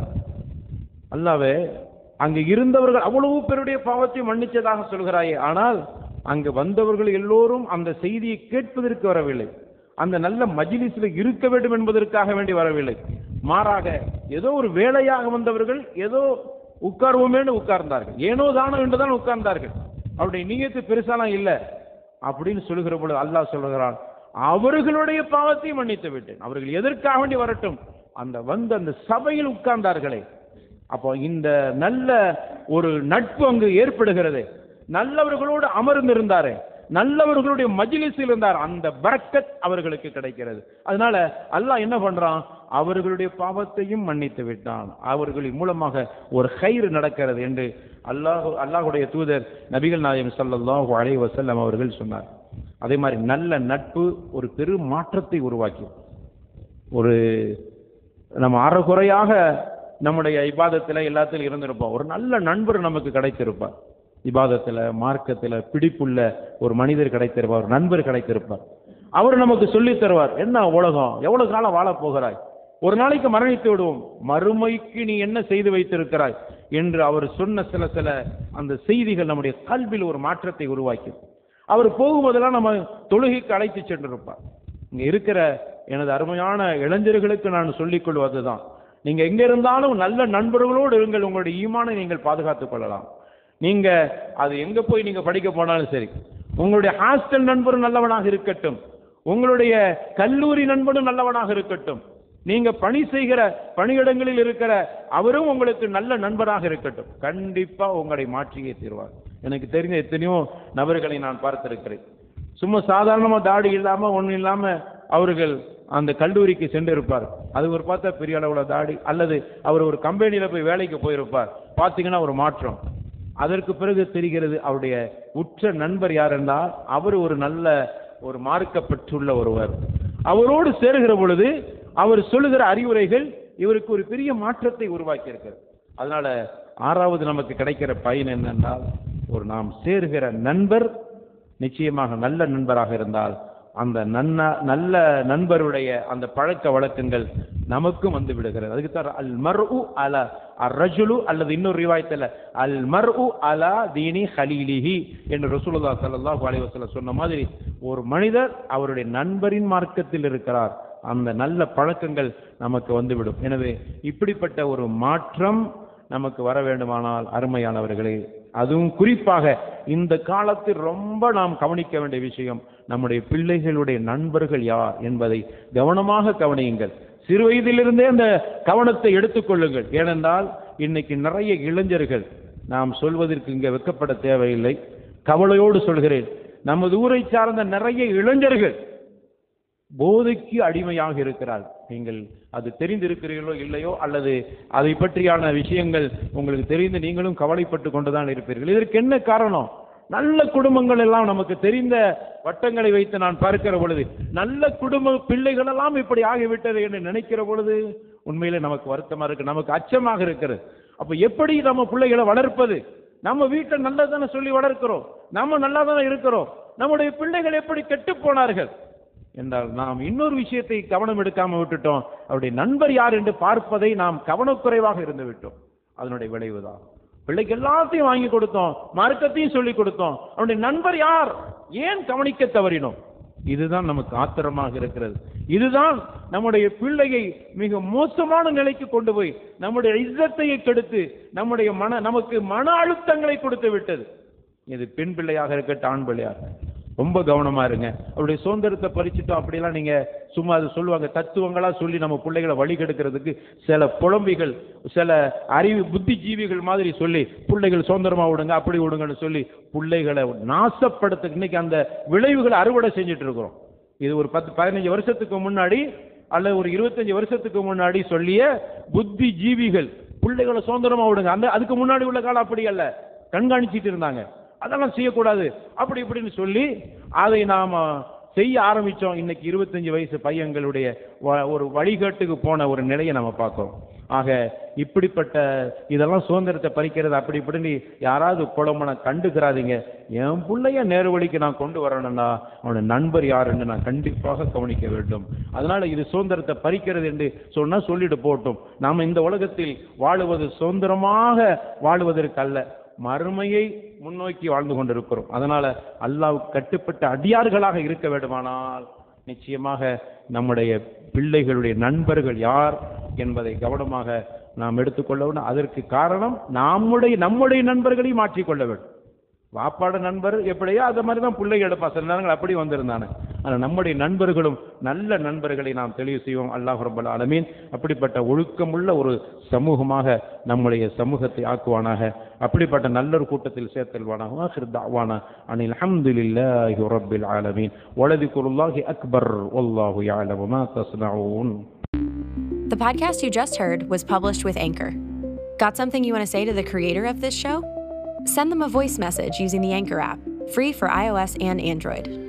Speaker 2: அல்லாவே அங்கு இருந்தவர்கள் அவ்வளவு பேருடைய பாவத்தை மன்னிச்சதாக சொல்கிறாயே ஆனால் அங்கு வந்தவர்கள் எல்லோரும் அந்த செய்தியை கேட்பதற்கு வரவில்லை அந்த நல்ல மஜ்லிஸ்ல இருக்க வேண்டும் என்பதற்காக வேண்டி வரவில்லை மாறாக ஏதோ ஒரு வேலையாக வந்தவர்கள் ஏதோ உட்கார்வோமேன்னு உட்கார்ந்தார்கள் ஏனோ தானோ என்றுதான் உட்கார்ந்தார்கள் அவருடைய நீயத்து பெருசாலாம் இல்லை அப்படின்னு சொல்லுகிற பொழுது அல்லாஹ் சொல்லுகிறான் அவர்களுடைய பாவத்தை மன்னித்து விட்டேன் அவர்கள் எதற்காக வேண்டி வரட்டும் அந்த வந்து அந்த சபையில் உட்கார்ந்தார்களே அப்போ இந்த நல்ல ஒரு நட்பு அங்கு ஏற்படுகிறது நல்லவர்களோடு அமர்ந்திருந்தாரே நல்லவர்களுடைய மஜ்லிஸில் இருந்தார் அந்த பரக்கத் அவர்களுக்கு கிடைக்கிறது அதனால அல்லாஹ் என்ன பண்றான் அவர்களுடைய பாவத்தையும் மன்னித்து விட்டான் அவர்களின் மூலமாக ஒரு கயிறு நடக்கிறது என்று அல்லாஹ் அல்லாஹுடைய தூதர் நபிகள் நாயகம் ஸல்லல்லாஹு அலைஹி வஸல்லம் அவர்கள் சொன்னார் அதே மாதிரி நல்ல நட்பு ஒரு பெரும் மாற்றத்தை உருவாக்கி ஒரு நம்ம அறகுறையாக நம்முடைய இபாதத்தில் எல்லாத்திலும் இருந்திருப்போம் ஒரு நல்ல நண்பர் நமக்கு கிடைத்திருப்பார் இபாதத்தில் மார்க்கத்தில் பிடிப்புள்ள ஒரு மனிதர் கிடைத்திருப்பார் ஒரு நண்பர் கிடைத்திருப்பார் அவர் நமக்கு சொல்லித் தருவார் என்ன உலகம் எவ்வளவு காலம் வாழப் போகிறாய் ஒரு நாளைக்கு மரணித்து விடுவோம் மறுமைக்கு நீ என்ன செய்து வைத்திருக்கிறாய் என்று அவர் சொன்ன சில சில அந்த செய்திகள் நம்முடைய கல்வியில் ஒரு மாற்றத்தை உருவாக்கி அவர் போகும்போதெல்லாம் நம்ம தொழுகைக்கு அழைத்து சென்றிருப்பார் இங்க இருக்கிற எனது அருமையான இளைஞர்களுக்கு நான் சொல்லிக் கொள்வதுதான் நீங்க எங்க இருந்தாலும் நல்ல நண்பர்களோடு இருங்கள் உங்களுடைய ஈமானை நீங்கள் பாதுகாத்துக் கொள்ளலாம் நீங்க அது எங்க போய் நீங்க படிக்க போனாலும் சரி உங்களுடைய ஹாஸ்டல் நண்பரும் நல்லவனாக இருக்கட்டும் உங்களுடைய கல்லூரி நண்பனும் நல்லவனாக இருக்கட்டும் நீங்க பணி செய்கிற பணியிடங்களில் இருக்கிற அவரும் உங்களுக்கு நல்ல நண்பராக இருக்கட்டும் கண்டிப்பா உங்களை மாற்றியே தீர்வார் எனக்கு தெரிந்த எத்தனையோ நபர்களை நான் பார்த்திருக்கிறேன் சும்மா சாதாரணமா தாடி இல்லாம ஒண்ணும் இல்லாம அவர்கள் அந்த கல்லூரிக்கு சென்று இருப்பார் அது ஒரு பார்த்தா பெரிய அளவுல தாடி அல்லது அவர் ஒரு கம்பெனியில போய் வேலைக்கு போயிருப்பார் பாத்தீங்கன்னா ஒரு மாற்றம் அதற்கு பிறகு தெரிகிறது அவருடைய உற்ற நண்பர் யார் என்றால் அவர் ஒரு நல்ல ஒரு மார்க்கப்பட்டுள்ள ஒருவர் அவரோடு சேருகிற பொழுது அவர் சொல்லுகிற அறிவுரைகள் இவருக்கு ஒரு பெரிய மாற்றத்தை உருவாக்கி இருக்கிறது அதனால ஆறாவது நமக்கு கிடைக்கிற பயன் என்னென்றால் ஒரு நாம் சேருகிற நண்பர் நிச்சயமாக நல்ல நண்பராக இருந்தால் அந்த நன்ன நல்ல நண்பருடைய அந்த பழக்க வழக்கங்கள் நமக்கும் வந்து விடுகிறது அதுக்கு தான் அல் மர்உ அல அர்ரஜுலு அல்லது இன்னொரு ரிவாயத்தில் அல் மர்உ அலா தீனி ஹலீலிஹி என்று ரசூலுல்லாஹ் ஸல்லல்லாஹு அலைஹி வஸல்லம் சொன்ன மாதிரி ஒரு மனிதர் அவருடைய நண்பரின் மார்க்கத்தில் இருக்கிறார் அந்த நல்ல பழக்கங்கள் நமக்கு வந்துவிடும் எனவே இப்படிப்பட்ட ஒரு மாற்றம் நமக்கு வர வேண்டுமானால் அருமையானவர்களே அதுவும் குறிப்பாக இந்த காலத்தில் ரொம்ப நாம் கவனிக்க வேண்டிய விஷயம் நம்முடைய பிள்ளைகளுடைய நண்பர்கள் யார் என்பதை கவனமாக கவனியுங்கள் சிறு வயதிலிருந்தே அந்த கவனத்தை எடுத்துக்கொள்ளுங்கள் ஏனென்றால் இன்னைக்கு நிறைய இளைஞர்கள் நாம் சொல்வதற்கு இங்கே வெக்கப்பட தேவையில்லை கவலையோடு சொல்கிறேன் நமது ஊரை சார்ந்த நிறைய இளைஞர்கள் போதைக்கு அடிமையாக இருக்கிறார் நீங்கள் அது தெரிந்திருக்கிறீர்களோ இல்லையோ அல்லது அதை பற்றியான விஷயங்கள் உங்களுக்கு தெரிந்து நீங்களும் கவலைப்பட்டு கொண்டுதான் இருப்பீர்கள் இதற்கு என்ன காரணம் நல்ல குடும்பங்கள் எல்லாம் நமக்கு தெரிந்த வட்டங்களை வைத்து நான் பார்க்கிற பொழுது நல்ல குடும்ப பிள்ளைகள் எல்லாம் இப்படி ஆகிவிட்டது என்று நினைக்கிற பொழுது உண்மையிலே நமக்கு வருத்தமா இருக்கு நமக்கு அச்சமாக இருக்கிறது அப்ப எப்படி நம்ம பிள்ளைகளை வளர்ப்பது நம்ம வீட்டை நல்லதானே சொல்லி வளர்க்கிறோம் நம்ம நல்லா தானே இருக்கிறோம் நம்முடைய பிள்ளைகள் எப்படி கெட்டு போனார்கள் என்றால் நாம் இன்னொரு விஷயத்தை கவனம் எடுக்காம விட்டுட்டோம் அவருடைய நண்பர் யார் என்று பார்ப்பதை நாம் கவனக்குறைவாக இருந்து விட்டோம் அதனுடைய விளைவுதான் பிள்ளைக்கு எல்லாத்தையும் வாங்கி கொடுத்தோம் மார்க்கத்தையும் சொல்லி கொடுத்தோம் அவனுடைய நண்பர் யார் ஏன் கவனிக்க தவறினோம் இதுதான் நமக்கு ஆத்திரமாக இருக்கிறது இதுதான் நம்முடைய பிள்ளையை மிக மோசமான நிலைக்கு கொண்டு போய் நம்முடைய இzzத்தையை கெடுத்து நம்முடைய மன நமக்கு மன அழுத்தங்களை கொடுத்து விட்டது இது பெண் பிள்ளையாக இருக்கட்டும் ஆண் பிள்ளையாக ரொம்ப கவனமா இருங்க அவருடைய சுதந்திரத்தை பறிச்சுட்டோம் அப்படிலாம் நீங்க சும்மா அது சொல்லுவாங்க தத்துவங்களா சொல்லி நம்ம பிள்ளைகளை வழி கெடுக்கிறதுக்கு சில புலம்பிகள் சில அறிவு புத்திஜீவிகள் மாதிரி சொல்லி பிள்ளைகள் சுதந்திரமா விடுங்க அப்படி விடுங்கன்னு சொல்லி பிள்ளைகளை நாசப்படுத்த இன்னைக்கு அந்த விளைவுகளை அறுவடை செஞ்சுட்டு இருக்கிறோம் இது ஒரு பத்து பதினஞ்சு வருஷத்துக்கு முன்னாடி அல்லது ஒரு இருபத்தஞ்சு வருஷத்துக்கு முன்னாடி சொல்லிய புத்தி ஜீவிகள் பிள்ளைகளை சுதந்திரமா விடுங்க அந்த அதுக்கு முன்னாடி உள்ள காலம் அப்படி அல்ல கண்காணிச்சிட்டு இருந்தாங்க அதெல்லாம் செய்யக்கூடாது அப்படி இப்படின்னு சொல்லி அதை நாம செய்ய ஆரம்பிச்சோம் இன்னைக்கு இருபத்தஞ்சு வயசு பையங்களுடைய வ- ஒரு வழிகாட்டுக்கு போன ஒரு நிலையை நம்ம பார்க்கிறோம் ஆக இப்படிப்பட்ட இதெல்லாம் சுதந்திரத்தை பறிக்கிறது அப்படி இப்படின்னு யாராவது குழம்பன கண்டுக்கிறாதீங்க என் பிள்ளைய நேரு வழிக்கு நான் கொண்டு வரணும்னா அவனோட நண்பர் யாருன்னு நான் கண்டிப்பாக கவனிக்க வேண்டும் அதனால இது சுதந்திரத்தை பறிக்கிறது என்று சொன்னா சொல்லிட்டு போட்டும் நாம இந்த உலகத்தில் வாழுவது சுதந்திரமாக வாழ்வதற்கு அல்ல மறுமையை முன்னோக்கி வாழ்ந்து கொண்டிருக்கிறோம் அதனால அல்லாஹ்வுக்கு கட்டுப்பட்ட அடியார்களாக இருக்க வேண்டுமானால் நிச்சயமாக நம்முடைய பிள்ளைகளுடைய நண்பர்கள் யார் என்பதை கவனமாக நாம் எடுத்துக்கொள்ள வேண்டும் அதற்கு காரணம் நம்முடைய நம்முடைய நண்பர்களையும் மாற்றிக்கொள்ள வேண்டும் வாப்பாட நண்பர் எப்படியோ அது மாதிரி தான் பிள்ளைகள் எடுப்பா சில நேரங்கள் அப்படி வந்திருந்தானே ஆனால் நம்முடைய நண்பர்களும் நல்ல நண்பர்களை நாம் தெளிவு செய்வோம் அல்லாஹ் ரப்பல் ஆலமீன் அப்படிப்பட்ட ஒழுக்கமுள்ள ஒரு சமூகமாக நம்முடைய சமூகத்தை ஆக்குவானாக அப்படிப்பட்ட நல்ல ஒரு கூட்டத்தில் சேர்த்தல்வானாக ஆஹிர் தாவானா அனில் அல்ஹம்துலில்லாஹி ரப்பில் ஆலமீன் வலதிகுருல்லாஹி அக்பர் வல்லாஹு யஅலமு மா தஸ்னஊன்
Speaker 3: The podcast you just heard was published with Anchor. Got something you want to say to the creator of this show? Send them a voice message using the Anchor app, free for iOS and Android.